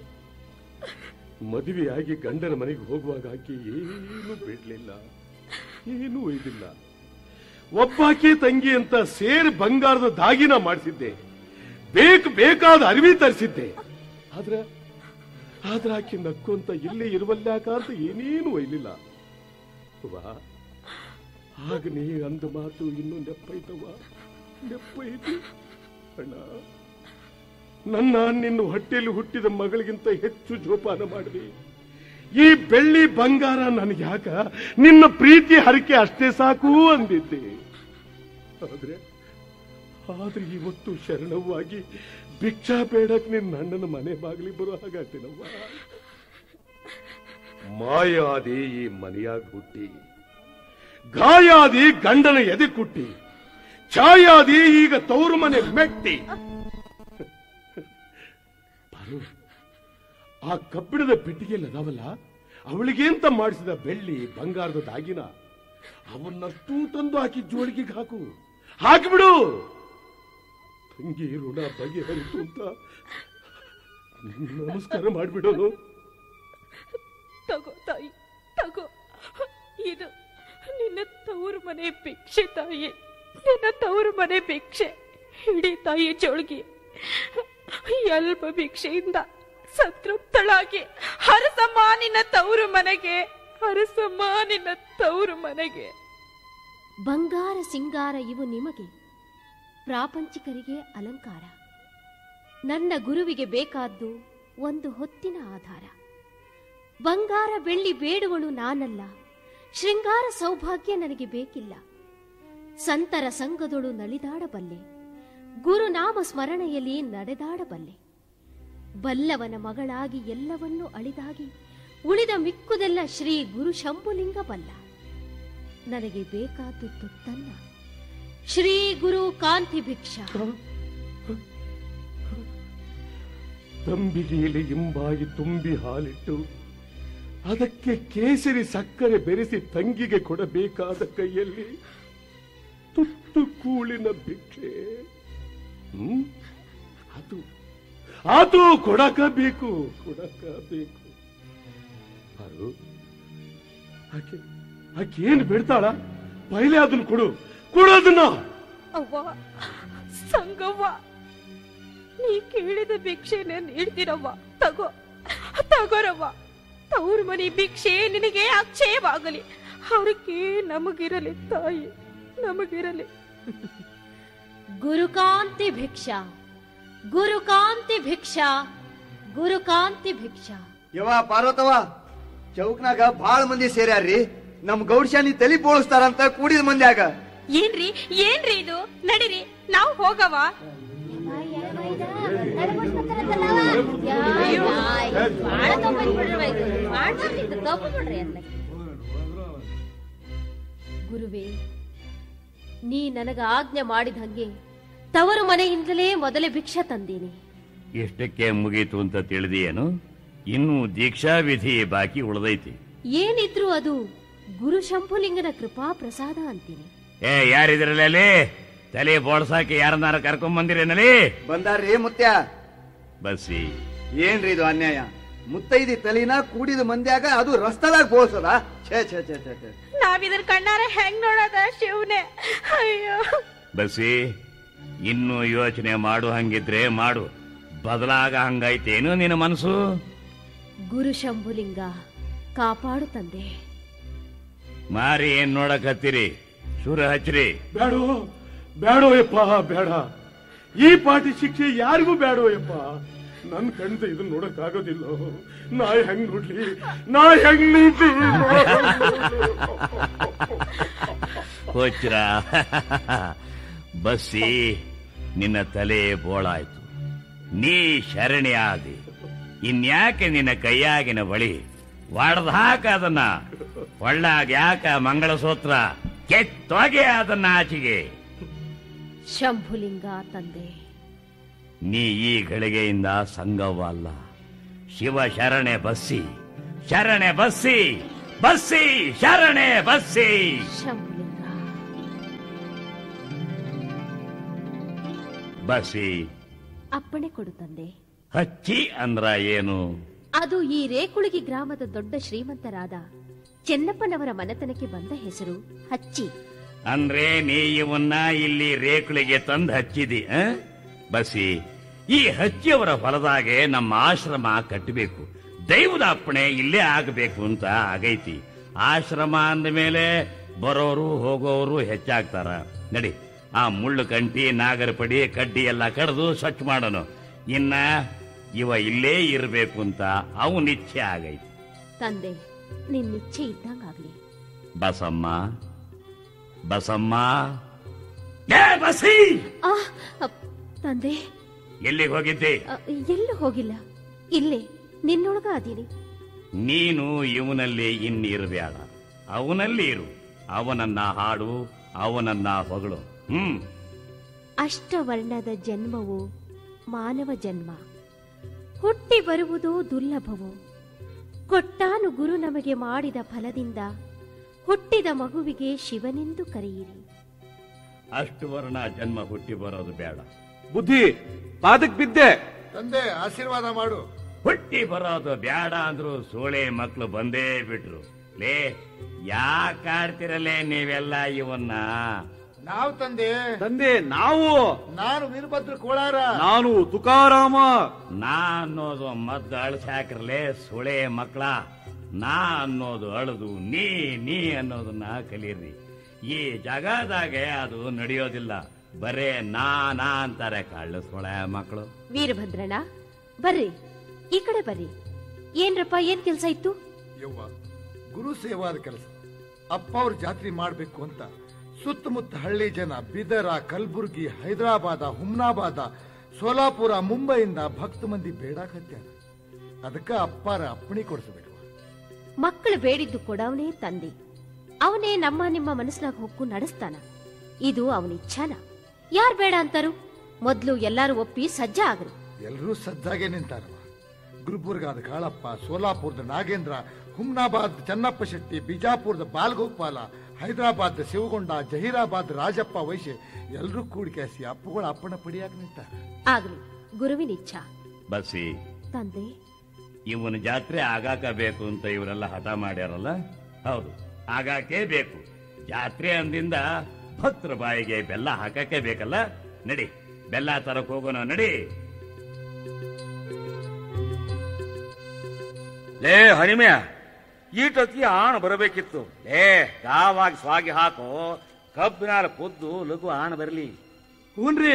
ಮದುವೆಯಾಗಿ ಗಂಡನ ಮನೆಗೆ ಹೋಗುವಾಗ ಆಕೆ ಏನು ಬಿಡ್ಲಿಲ್ಲ ಏನೂ ಒಯ್ದಿಲ್ಲ ಒಬ್ಬಾಕೆ ತಂಗಿ ಅಂತ ಸೇರಿ ಬಂಗಾರದ ದಾಗಿನ ಮಾಡಿಸಿದ್ದೆ ಬೇಕು ಬೇಕಾದ ಅರಿವಿ ತರಿಸಿದ್ದೆ ಆದ್ರೆ ಆದ್ರೆ ಆಕೆ ನಕ್ಕೊಂತ ಇಲ್ಲೇ ಇರುವಲ್ಯಾಕ ಅಂತ ಏನೇನು ಒಯ್ಲಿಲ್ಲ ವಾ ಆಗ ನೀ ಅಂದ ಮಾತು ಇನ್ನೂ ನೆಪ್ಪೈತವ ನೆಪ್ಪೈತು ಅಣ್ಣ ನನ್ನ ನಿನ್ನ ಹೊಟ್ಟೆಯಲ್ಲಿ ಹುಟ್ಟಿದ ಮಗಳಿಗಿಂತ ಹೆಚ್ಚು ಜೋಪಾನ ಮಾಡಿದೆ ಈ ಬೆಳ್ಳಿ ಬಂಗಾರ ನನಗೆ ಯಾಕ ನಿನ್ನ ಪ್ರೀತಿ ಹರಕೆ ಅಷ್ಟೇ ಸಾಕು ಅಂದಿದ್ದೆ ಆದ್ರೆ ಆದ್ರೆ ಇವತ್ತು ಶರಣವಾಗಿ ಭಿಕ್ಷಾ ಬೇಡಕ್ ನಿನ್ನ ಅಣ್ಣನ ಮನೆ ಬಾಗಿಲಿ ಬರೋ ಹಾಗಾಗ್ತೀನವ್ವ ಮಾಯಾದಿ ಈ ಮನೆಯಾಗ ಹುಟ್ಟಿ ಗಾಯಾದಿ ಗಂಡನ ಎದೆ ಕುಟ್ಟಿ ಛಾಯಾದಿ ಈಗ ತವರು ಮನೆ ಮೆಟ್ಟಿ ಪಾರು, ಆ ಕಬ್ಬಿಣದ ಪೆಟ್ಟಿಗೆಯಲ್ಲಿ ಅದಾವಲ್ಲ ಅವಳಿಗೇಂತ ಮಾಡಿಸಿದ ಬೆಳ್ಳಿ ಬಂಗಾರದ ದಾಗಿನ ಅವನ್ನಷ್ಟೂ ತಂದು ಹಾಕಿ ಜೋಳಿಗೆಗೆ ಹಾಕು ಹಾಕಿಬಿಡು ತಂಗಿ ಋಣ ಬಗೆಹರಿತು ಅಂತ ನಮಸ್ಕಾರ ಮಾಡಿಬಿಡೋನು ತಗೋ ತಾಯಿ ತಗೋ ಇದು ನಿನ್ನ ತವರು ಮನೆ ಭಿಕ್ಷೆ ತಾಯಿ ನಿನ್ನ ತವರು ಮನೆ ಭಿಕ್ಷೆ ಹಿಡಿ ತಾಯಿ ಜೋಳ್ಗಿ ಅಲ್ಪ ಭಿಕ್ಷೆಯಿಂದ ಸಂತೃಪ್ತಳಾಗಿ ಹರಸಮ್ಮ ನಿನ್ನ ತವರು ಮನೆಗೆ ಹರಸಮ್ಮ ನಿನ್ನ ತವರು ಮನೆಗೆ ಬಂಗಾರ ಸಿಂಗಾರ ಇವು ನಿಮಗೆ ಪ್ರಾಪಂಚಿಕರಿಗೆ ಅಲಂಕಾರ ನನ್ನ ಗುರುವಿಗೆ ಬೇಕಾದ್ದು ಒಂದು ಹೊತ್ತಿನ ಆಧಾರ ಬಂಗಾರ ಬೆಳ್ಳಿ ಬೇಡುವಳು ನಾನಲ್ಲ ಶೃಂಗಾರ ಸೌಭಾಗ್ಯ ನನಗೆ ಬೇಕಿಲ್ಲ ಸಂತರ ಸಂಘದೊಳು ನಲಿದಾಡಬಲ್ಲೆ ಗುರುನಾಮ ಸ್ಮರಣೆಯಲ್ಲಿ ನಡೆದಾಡಬಲ್ಲೆ ಬಲ್ಲವನ ಮಗಳಾಗಿ ಎಲ್ಲವನ್ನೂ ಅಳಿದಾಗಿ ಉಳಿದ ಮಿಕ್ಕುದೆಲ್ಲ ಶ್ರೀ ಗುರು ಶಂಭುಲಿಂಗ ಬಲ್ಲ ನನಗೆ ಬೇಕಾದ್ದು ತುತ್ತನ್ನ ಶ್ರೀ ಗುರು ಕಾಂತಿ ಭಿಕ್ಷಾ ತಂಬಿಗೆಯಲ್ಲಿ ಇಂಬಾಗಿ ತುಂಬಿ ಹಾಲಿಟ್ಟು ಅದಕ್ಕೆ ಕೇಸರಿ ಸಕ್ಕರೆ ಬೆರೆಸಿ ತಂಗಿಗೆ ಕೊಡಬೇಕಾದ ಕೈಯಲ್ಲಿ ತುತ್ತು ಕೂಳಿನ ಭಿಕ್ಷೆ ಹ್ಮ್ ಅದು ಅದು ಕೊಡಕ ಬೇಕು ಕೊಡಕ ಬೇಕು ಅದು ಆಕೆ ಆಕೆ ಏನ್ ಬಿಡ್ತಾಳ ಪೈಲೆ ಅದನ್ನ ಕೊಡು ಕೊಡು ಅದನ್ನ ಅವ್ವ ಸಂಗವ್ವ ನೀ ಕೇಳಿದ ಭಿಕ್ಷೆನ ನೀಡ್ತೀರವ್ವ ತಗೋ ತಗೋರವ್ವ ತವ್ರ ಮನೆ ಭಿಕ್ಷೆ ನಿನಗೆ ಅಕ್ಷಯವಾಗಲಿ ಅವ್ರಿಗೆ ನಮಗಿರಲಿ ತಾಯಿ ನಮಗಿರಲಿ ಗುರುಕಾಂತಿ ಭಿಕ್ಷಾ ಗುರುಕಾಂತಿ ಭಿಕ್ಷಾ ಗುರುಕಾಂತಿ ಭಿಕ್ಷಾ ಯವ್ವ ಪಾರ್ವತವ್ವ ಚೌಕ್ನಾಗ ಬಾಳ ಮಂದಿ ಸೇರ್ಯಾರ್ರಿ ನಮ್ ಗೌಡ್ಶಾನಿ ತಲಿ ಬೋಳಿಸ್ತಾರಂತ ಕೂಡಿದ ಮಂದ್ಯಾಗ ಏನ್ರಿ ಏನ್ರಿ ಇದು ನಡಿರಿ ನಾವು ಹೋಗವ ಗುರುವೇ ನೀ ನನಗ ಆಜ್ಞೆ ಮಾಡಿದ ಹಂಗೆ ತವರು ಮನೆಯಿಂದಲೇ ಮೊದಲೇ ಭಿಕ್ಷೆ ತಂದೀನಿ ಎಷ್ಟಕ್ಕೆ ಮುಗೀತು ಅಂತ ತಿಳಿದಿಯೇನು ಇನ್ನೂ ದೀಕ್ಷಾ ವಿಧಿ ಬಾಕಿ ಉಳಿದೈತಿ ಏನಿದ್ರು ಅದು ಗುರು ಶಂಭುಲಿಂಗನ ಕೃಪಾ ಪ್ರಸಾದ ಅಂತೀನಿ ಏ ಯಾರಿದ್ರಲ್ಲ ಅಲ್ಲಿ ತಲೆ ಬೋಳ್ಸಾಕೆ ಯಾರನ್ನಾರ ಕರ್ಕೊಂಡ್ ಬಂದಿರೇನಲ್ಲಿ ಬಂದಾರ್ರಿ ಮುತ್ಯ ಬಸ್ಸಿ ಏನ್ರಿ ಇದು ಅನ್ಯಾಯ ಮುತ್ತೈದಿ ತಲಿನ ಕೂಡಿದ ಮಂದ್ಯಾಗ ಅದು ರಸ್ತದಾಗ ಬೋಳ್ಸದ ಛೇ ಛೇ ಛೇ ಛೇ ಛೇ ನಾವಿದ್ರ ಕಣ್ಣಾರ ಹೆಂಗ್ ನೋಡೋದ ಶಿವನೇ ಅಯ್ಯೋ ಬಸ್ಸಿ ಇನ್ನು ಯೋಚನೆ ಮಾಡು ಹಂಗಿದ್ರೆ ಮಾಡು ಬದಲಾಗ ಹಂಗೈತೇನು ನಿನ್ನ ಮನಸ್ಸು ಗುರು ಶಂಭುಲಿಂಗ ಕಾಪಾಡು ತಂದೆ ಮಾರಿ ಏನ್ ನೋಡಕತ್ತೀರಿ ಶುರು ಹಚ್ಚ್ರಿ ಬೇಡೋ ಬೇಡೋ ಯಪ್ಪ ಬೇಡ ಈ ಪಾಟಿ ಶಿಕ್ಷೆ ಯಾರಿಗೂ ಬೇಡೋ ಯಪ್ಪ ನನ್ ಕಣ್ದ ಇದನ್ನ ನೋಡಕ್ ಆಗೋದಿಲ್ಲ ನಾ ಹೆಂಗ್ ನೋಡ್ಲಿ ನಾ ಹೆಂಗ್ ನೋಡ್ಲಿ ಹೋಚ್ರ ಬಸ್ಸಿ ನಿನ್ನ ತಲೆ ಬೋಳಾಯ್ತು ನೀ ಶರಣಿ ಆದಿ ಇನ್ಯಾಕೆ ನಿನ್ನ ಕೈಯಾಗಿನ ಬಳಿ ಒಡ್ದ್ ಹಾಕ ಅದನ್ನ ಒಳ್ಳಾಗ ಯಾಕ ಮಂಗಳಸೂತ್ರ ಕೆತ್ತೋಗೆ ಅದನ್ನ ಆಚೆಗೆ ಶಂಭುಲಿಂಗ ತಂದೆ ನೀ ಈ ಗಳಿಗೆಯಿಂದ ಸಂಗವ್ವ ಅಲ್ಲ ಶಿವ ಶರಣೆ ಬಸ್ಸಿ ಶರಣೆ ಬಸ್ಸಿ ಬಸ್ಸಿ ಶರಣೆ ಬಸ್ಸಿ ಶಂಭುಲಿಂಗ ಬಸ್ಸಿ ಅಪ್ಪಣೆ ಕೊಡು ತಂದೆ ಹಚ್ಚಿ ಅಂದ್ರ ಏನು ಅದು ಈ ರೇಕುಳಿಗಿ ಗ್ರಾಮದ ದೊಡ್ಡ ಶ್ರೀಮಂತರಾದ ಚೆನ್ನಪ್ಪನವರ ಮನೆತನಕ್ಕೆ ಬಂದ ಹೆಸರು ಹಚ್ಚಿ ಅಂದ್ರೆ ನೀ ಇವನ್ನ ಇಲ್ಲಿ ರೇಕುಳಿಗೆ ತಂದು ಹಚ್ಚಿದಿ ಆ? ಬಸ್ಸಿ ಈ ಹಚ್ಚಿಯವರ ಹೊಲದಾಗೆ ನಮ್ಮ ಆಶ್ರಮ ಕಟ್ಟಬೇಕು ದೈವದ ಅಪ್ಪಣೆ ಇಲ್ಲೇ ಆಗಬೇಕು ಅಂತ ಆಗೈತಿ ಆಶ್ರಮ ಅಂದ ಮೇಲೆ ಬರೋರು ಹೋಗೋರು ಹೆಚ್ಚಾಗ್ತಾರ ನಡಿ ಆ ಮುಳ್ಳು ಕಂಟಿ ನಾಗರ ಪಡಿ ಕಡ್ಡಿ ಎಲ್ಲ ಕಡ್ದು ಸ್ವಚ್ಛ ಮಾಡೋನು ಇನ್ನ ಇವ ಇಲ್ಲೇ ಇರಬೇಕು ಅಂತ ಅವನ ಇಚ್ಛೆ ಆಗೈತಿ ತಂದೆ ನಿನ್ನ ಇಚ್ಛೆ ಇದ್ದಂಗಾಗ್ಲಿ ಬಸಮ್ಮ ಬಸಮ್ಮ ಏ ಬಸಿ ಆ ಅಪ್- ತಂದೆ ಎಲ್ಲಿಗೆ ಹೋಗಿದ್ದೆ ಅ, ಎಲ್ಲೂ ಹೋಗಿಲ್ಲ ಇಲ್ಲೇ ನಿನ್ನೊಳಗ ಅದೀನಿ ನೀನು ಇವನಲ್ಲಿ ಇನ್ನಿರಬೇಡ ಅವನಲ್ಲಿ ಇರು ಅವನನ್ನ ಹಾಡು ಅವನನ್ನ ಹೊಗಳು ಹ್ಮ್ ಅಷ್ಟವರ್ಣದ ಜನ್ಮವು ಮಾನವ ಜನ್ಮ ಹುಟ್ಟಿ ಬರುವುದು ದುರ್ಲಭವು ಕೊಟ್ಟಾನು ಗುರು ನಮಗೆ ಮಾಡಿದ ಫಲದಿಂದ ಹುಟ್ಟಿದ ಮಗುವಿಗೆ ಶಿವನೆಂದು ಕರೆಯಿರಿ ಅಷ್ಟು ವರ್ಣ ಜನ್ಮ ಹುಟ್ಟಿ ಬರೋದು ಬೇಡ ಬುದ್ಧಿ ಪಾದಕ್ ಬಿದ್ದೆ ತಂದೆ ಆಶೀರ್ವಾದ ಮಾಡು ಹುಟ್ಟಿ ಬರೋದು ಬೇಡ ಅಂದ್ರು ಸೋಳೆ ಮಕ್ಳು ಬಂದೇ ಬಿಟ್ರು ಲೇ ಯಾಕೆ ಆಡ್ತಿರಲೇ ನೀವೆಲ್ಲ ಇವನ್ನ ನಾವು ತಂದೆ ತಂದೆ ನಾವು ನಾನು ವೀರಭದ್ರ ಕೋಳಾರ ನಾನು ತುಕಾರಾಮ ನಾ ಅನ್ನೋದು ಮದ್ದು ಅಳಸಾಕ್ರಲೇ ಸುಳೆ ಮಕ್ಕಳ ನಾ ಅನ್ನೋದು ಅಳದು ನೀ ನೀ ಅನ್ನೋದನ್ನ ಕಲೀರಿ ಈ ಜಗದಾಗೆ ಅದು ನಡೆಯೋದಿಲ್ಲ ಬರೇ ನಾ ನಾ ಅಂತಾರೆ ಕಳ್ಳ ಸುಳೆ ಮಕ್ಕಳು ವೀರಭದ್ರಣ್ಣ ಬರ್ರಿ ಈ ಕಡೆ ಬರ್ರಿ ಏನ್ರಪ್ಪ ಏನ್ ಕೆಲ್ಸ ಇತ್ತು ಯವ್ವ ಗುರು ಸೇವಾದ ಕೆಲಸ ಅಪ್ಪ ಅವ್ರ ಜಾತ್ರೆ ಮಾಡ್ಬೇಕು ಅಂತ ಸುತ್ತಮುತ್ತ ಹಳ್ಳಿ ಜನ ಬಿದರ ಕಲಬುರ್ಗಿ ಹೈದರಾಬಾದ ಹುಮ್ನಾಬಾದ ಸೋಲಾಪುರ ಮುಂಬೈಯಿಂದ ಭಕ್ತ ಮಂದಿ ಬೇಡಾಕತ್ಯಾರ ಅದಕ್ಕ ಅಪ್ಪಾರ ಅಪ್ಪಣೆ ಕೊಡಿಸ್ಬೇಕು ಮಕ್ಕಳು ಬೇಡಿದ್ದು ಕೊಡವನೇ ತಂದೆ ಅವನೇ ನಮ್ಮ ನಿಮ್ಮ ಮನಸ್ನಾಗ ಹೊಕ್ಕು ನಡೆಸ್ತಾನ ಇದು ಅವನ ಇಚ್ಛಾನ ಯಾರ್ ಬೇಡ ಅಂತಾರು ಮೊದ್ಲು ಎಲ್ಲಾರು ಒಪ್ಪಿ ಸಜ್ಜ ಆಗ್ರಿ ಎಲ್ಲರೂ ಸಜ್ಜಾಗೆ ನಿಂತಾರವ ಗುಲ್ಬರ್ಗಾದ ಕಾಳಪ್ಪ ಸೋಲಾಪುರದ ನಾಗೇಂದ್ರ ಹುಮ್ನಾಬಾದ್ ಚನ್ನಪ್ಪ ಶೆಟ್ಟಿ ಬಿಜಾಪುರದ ಬಾಲ್ಗೋಪಾಲ ಹೈದರಾಬಾದ್ ಶಿವಗೊಂಡ ಜಹೀರಾಬಾದ್ ರಾಜಪ್ಪ ವೈಶ್ಯ ಎಲ್ಲರೂ ಕೂಡಿಕೆಸಿ ಅಪ್ಪಗಳ ಅಪ್ಪಣ ಪಡಿಯಾಕ ನಿಂತಾರ ಆಗ್ಲಿ ಗುರುವಿನ ಇಚ್ಛಾ ಬಸ್ಸಿ ತಂದೆ ಇವನ ಜಾತ್ರೆ ಆಗಾಕ ಬೇಕು ಅಂತ ಇವರೆಲ್ಲ ಹಠ ಮಾಡ್ಯಾರಲ್ಲ ಹೌದು ಆಗಾಕೆ ಬೇಕು ಜಾತ್ರೆ ಅಂದಿಂದ ಭಕ್ತರ ಬಾಯಿಗೆ ಬೆಲ್ಲ ಹಾಕಕ್ಕೆ ಬೇಕಲ್ಲ ನಡಿ ಬೆಲ್ಲ ತರಕ್ ಹೋಗೋಣ ನಡಿ ಲೇ ಹಣಿಮೆ ಈಟೊತ್ತಿಗೆ ಆಣ ಬರಬೇಕಿತ್ತು ಲೇ ಗಾವಾಗಿ ಸ್ವಾಗಿ ಹಾಕು ಕಬ್ಬಿನಾರ ಕುದ್ದು ಲಘು ಆಣ ಬರಲಿ ಹೂನ್ರಿ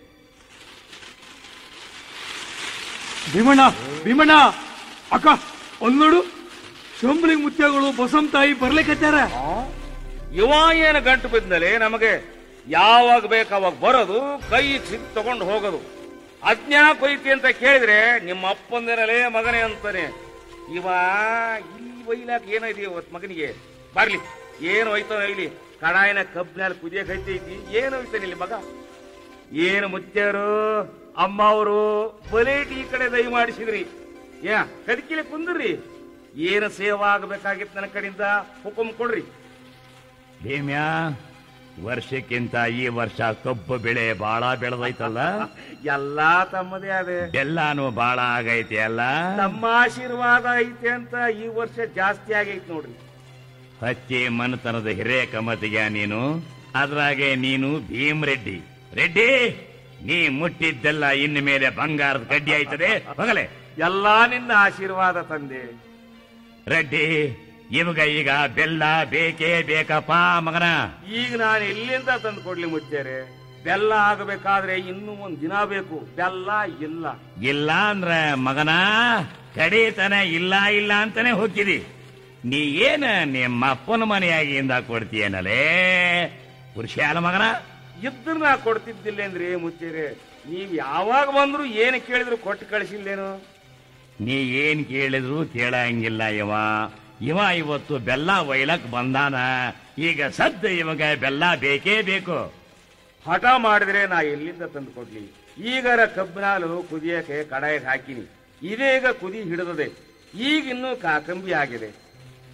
ಭೀಮಣ್ಣ ಭೀಮಣ್ಣ ಅಕ್ಕ ಒಂದ್ ನೋಡು ಶಂಬಳಿಂಗ್ ಮುತ್ಯಗಳು ಬಸಮ್ ತಾಯಿ ಬರ್ಲಿಕತ್ಯಾರ ಇವ ಏನು ಗಂಟು ಬಿದ್ದಲ್ಲಿ ನಮಗೆ ಯಾವಾಗ ಬೇಕು ಅವಾಗ ಬರೋದು ಕೈ ಸಿಗ್ ತಗೊಂಡು ಹೋಗೋದು ಅಜ್ಞಾನ ಕೊಯ್ತಿ ಅಂತ ಕೇಳಿದ್ರೆ ನಿಮ್ಮ ಅಪ್ಪಂದಿನಲೇ ಮಗನೇ ಅಂತಾನೆ ಇವ ಇಲ್ಲಿ ಒಯ್ಲಾಕ ಏನೈತಿ ಇವತ್ ಮಗನಿಗೆ ಬರ್ಲಿ ಏನು ಹೋಯ್ತಾನ ಇಲ್ಲಿ ಕಡಾಯಿನ ಕಬ್ಬಿನಲ್ಲಿ ಕುದಿಯಕ್ ಐತೈತಿ ಏನು ಹೋಯ್ತಾನೆ ಇಲ್ಲಿ ಮಗ ಏನು ಮುತ್ಯರು ಅಮ್ಮ ಅವರು ಬಲೇಟಿ ಈ ಕಡೆ ದಯ ಮಾಡಿಸಿದ್ರಿ ಯಾ ಕದಕಿಲೆ ಕುಂದ್ರಿ ಏನು ಸೇವಾ ಆಗಬೇಕಾಗಿತ್ತು ನನ್ನ ಕಡೆಯಿಂದ ಹುಕುಂ ಕೊಡ್ರಿ ಭೀಮ್ಯ ವರ್ಷಕ್ಕಿಂತ ಈ ವರ್ಷ ಕಬ್ಬು ಬೆಳೆ ಬಾಳ ಬೆಳೆದೈತಲ್ಲ ಎಲ್ಲಾ ತಮ್ಮದೇ ಅದೇ ಬೆಲ್ಲಾನು ಬಾಳ ಆಗೈತಿ ಅಲ್ಲ ನಮ್ಮ ಆಶೀರ್ವಾದ ಐತೆ ಅಂತ ಈ ವರ್ಷ ಜಾಸ್ತಿ ಆಗೈತೆ ನೋಡ್ರಿ ಹಚ್ಚಿ ಮನತನದ ಹಿರೇ ಕಮತಿಗ ನೀನು ಅದ್ರಾಗೆ ನೀನು ಭೀಮ್ ರೆಡ್ಡಿ ರೆಡ್ಡಿ ನೀ ಮುಟ್ಟಿದ್ದೆಲ್ಲ ಇನ್ನು ಮೇಲೆ ಬಂಗಾರದ ಗಡ್ಡಿ ಆಯ್ತದೆ ಹೋಗಲೆ ಎಲ್ಲಾ ನಿನ್ನ ಆಶೀರ್ವಾದ ತಂದೆ ರೆಡ್ಡಿ ಇವಾಗ ಈಗ ಬೆಲ್ಲ ಬೇಕೇ ಬೇಕಪ್ಪ ಮಗನ ಈಗ ನಾನು ಎಲ್ಲಿಂದ ತಂದು ಕೊಡ್ಲಿ ಮುಚ್ಚಾರೆ ಬೆಲ್ಲ ಆಗಬೇಕಾದ್ರೆ ಇನ್ನೂ ಒಂದ್ ದಿನ ಬೇಕು ಬೆಲ್ಲ ಇಲ್ಲ ಇಲ್ಲ ಅಂದ್ರ ಮಗನ ಕಡೀತನ ಇಲ್ಲ ಇಲ್ಲ ಅಂತಾನೆ ಹೋಗಿದಿ ನೀ ಏನ ನಿಮ್ಮ ಅಪ್ಪನ ಮನೆಯಾಗಿಂದ ಕೊಡ್ತೀಯನಲೇ ಪುರುಷಾಲ ಮಗನ ಇದ್ರ ನಾ ಕೊಡ್ತಿದ್ದಿಲ್ಲ ಅಂದ್ರೆ ಮುಚ್ಚೇರೆ ನೀವ್ ಯಾವಾಗ ಬಂದ್ರು ಏನು ಕೇಳಿದ್ರು ಕೊಟ್ಟು ಕಳಿಸಿಲ್ಲೇನು ನೀ ಏನ್ ಕೇಳಿದ್ರು ಕೇಳಂಗಿಲ್ಲ ಇವ ಇವ ಇವತ್ತು ಬೆಲ್ಲ ಒಯ್ಲಕ್ ಬಂದಾನ ಈಗ ಸದ್ದ ಇವಾಗ ಬೆಲ್ಲ ಬೇಕೇ ಬೇಕು ಹಠ ಮಾಡಿದ್ರೆ ನಾ ಎಲ್ಲಿಂದ ತಂದು ಕೊಡ್ಲಿ ಈಗರ ಕಬ್ಬಿನಾಲು ಕುದಿಯಕ್ಕೆ ಕಡಾಯಿಗೆ ಹಾಕಿನಿ ಇದೀಗ ಕುದಿ ಹಿಡಿದದೆ ಈಗ ಇನ್ನೂ ಕಾಕಂಬಿ ಆಗಿದೆ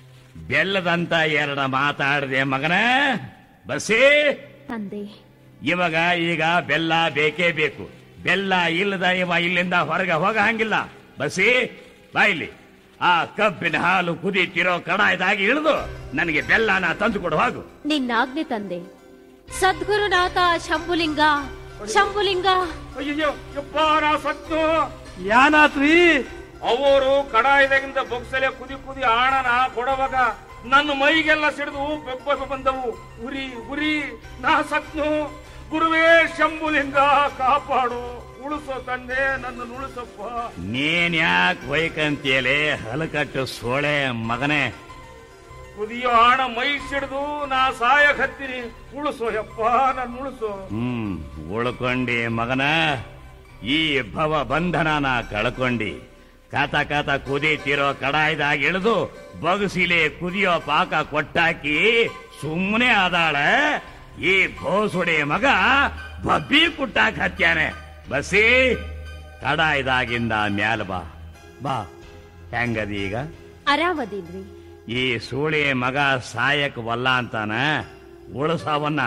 ಬೆಲ್ಲದಂತ ಎರಡ ಮಾತಾಡದೆ ಮಗನ ಬಸ್ಸೇ ತಂದೆ ಇವಾಗ ಈಗ ಬೆಲ್ಲ ಬೇಕೇ ಬೇಕು ಬೆಲ್ಲ ಇಲ್ಲದ ಇವ ಇಲ್ಲಿಂದ ಹೊರಗೆ ಹೋಗ ಹಂಗಿಲ್ಲ ಬಸ್ಸಿ ಬಾ ಇಲ್ಲಿ ಆ ಕಬ್ಬಿನ ಹಾಲು ಕುದೀತಿರೋ ಕಡಾಯದಾಗಿ ಇಳಿದು ನನಗೆ ಬೆಲ್ಲನ ತಂದು ಕೊಡು ಹೋಗು ನಿನ್ನಾಜ್ಞೆ ತಂದೆ ಸದ್ಗುರುನಾಥ ಶಂಭುಲಿಂಗ ಶಂಭುಲಿಂಗ ಅಯ್ಯಯ್ಯೋ ಯಪ್ಪ ನಾ ಸತ್ತು ಯಾನಾತ್ರಿ ಅವರು ಕಡಾಯದಾಗಿಂದ ಬೊಗ್ಸಲೆ ಕುದಿ ಕುದಿ ಆಣನ ಕೊಡವಾಗ ನನ್ನ ಮೈಗೆಲ್ಲ ಸಿಡಿದು ಬೆಬ್ಬ ಬಂದವು ಉರಿ ಉರಿ ನಾ ಸತ್ನು ಗುರುವೇ ಶಂಭುಲಿಂಗ ಕಾಪಾಡು ಉಳಿಸೋ ತಂದೆ ನನ್ನ ಉಳಿಸಪ್ಪ ನೀನ್ ಯಾಕೆ ಹೋಯ್ಕಂತೀಯಲೇ ಹಲಕಟ್ಟು ಸೋಳೆ ಮಗನೇ ಕುದಿಯೋ ಆಣ ಮೈ ಸಿಡಿದು ನಾ ಸಾಯಕತ್ತೀನಿ ಉಳಿಸೋ ಯಪ್ಪ ನನ್ನ ಉಳಿಸೋ ಹ್ಮ್ ಉಳ್ಕೊಂಡಿ ಮಗನ ಈ ಭವ ಬಂಧನನ ಕಳ್ಕೊಂಡಿ ಕಾತ ಕಾತ ಕುದೀತಿರೋ ಕಡಾಯ್ದಾಗ ಇಳಿದು ಬಗಸಿಲೆ ಕುದಿಯೋ ಪಾಕ ಕೊಟ್ಟಾಕಿ ಸುಮ್ಮನೆ ಆದಾಳ ಈ ಭೋಸುಡಿ ಮಗ ಬಬ್ಬಿ ಕುಟ್ಟಾಕ ಹತ್ಯಾನೆ ಬಸ್ಸಿ ಕಡಾಯ್ದಾಗಿಂದ ಮ್ಯಾಲ ಬಾ ಬಾ ಹೆಂಗದಿ ಈಗ ಅರಾಮದಿನ್ರಿ ಈ ಸೂಳಿ ಮಗ ಸಾಯಕ್ ವಲ್ಲ ಅಂತಾನ ಉಳಸವನ್ನ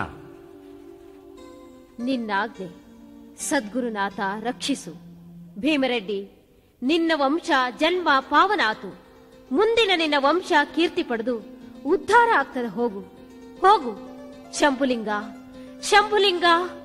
ನಿನ್ನಾಜ್ಞೆ ಸದ್ಗುರುನಾಥ ರಕ್ಷಿಸು ಭೀಮರೆಡ್ಡಿ ನಿನ್ನ ವಂಶ ಜನ್ಮ ಪಾವನಾತು ಮುಂದಿನ ನಿನ್ನ ವಂಶ ಕೀರ್ತಿ ಪಡೆದು ಉದ್ಧಾರ ಆಗ್ತದೆ ಹೋಗು ಹೋಗು ಶಂಭುಲಿಂಗ ಶಂಭುಲಿಂಗ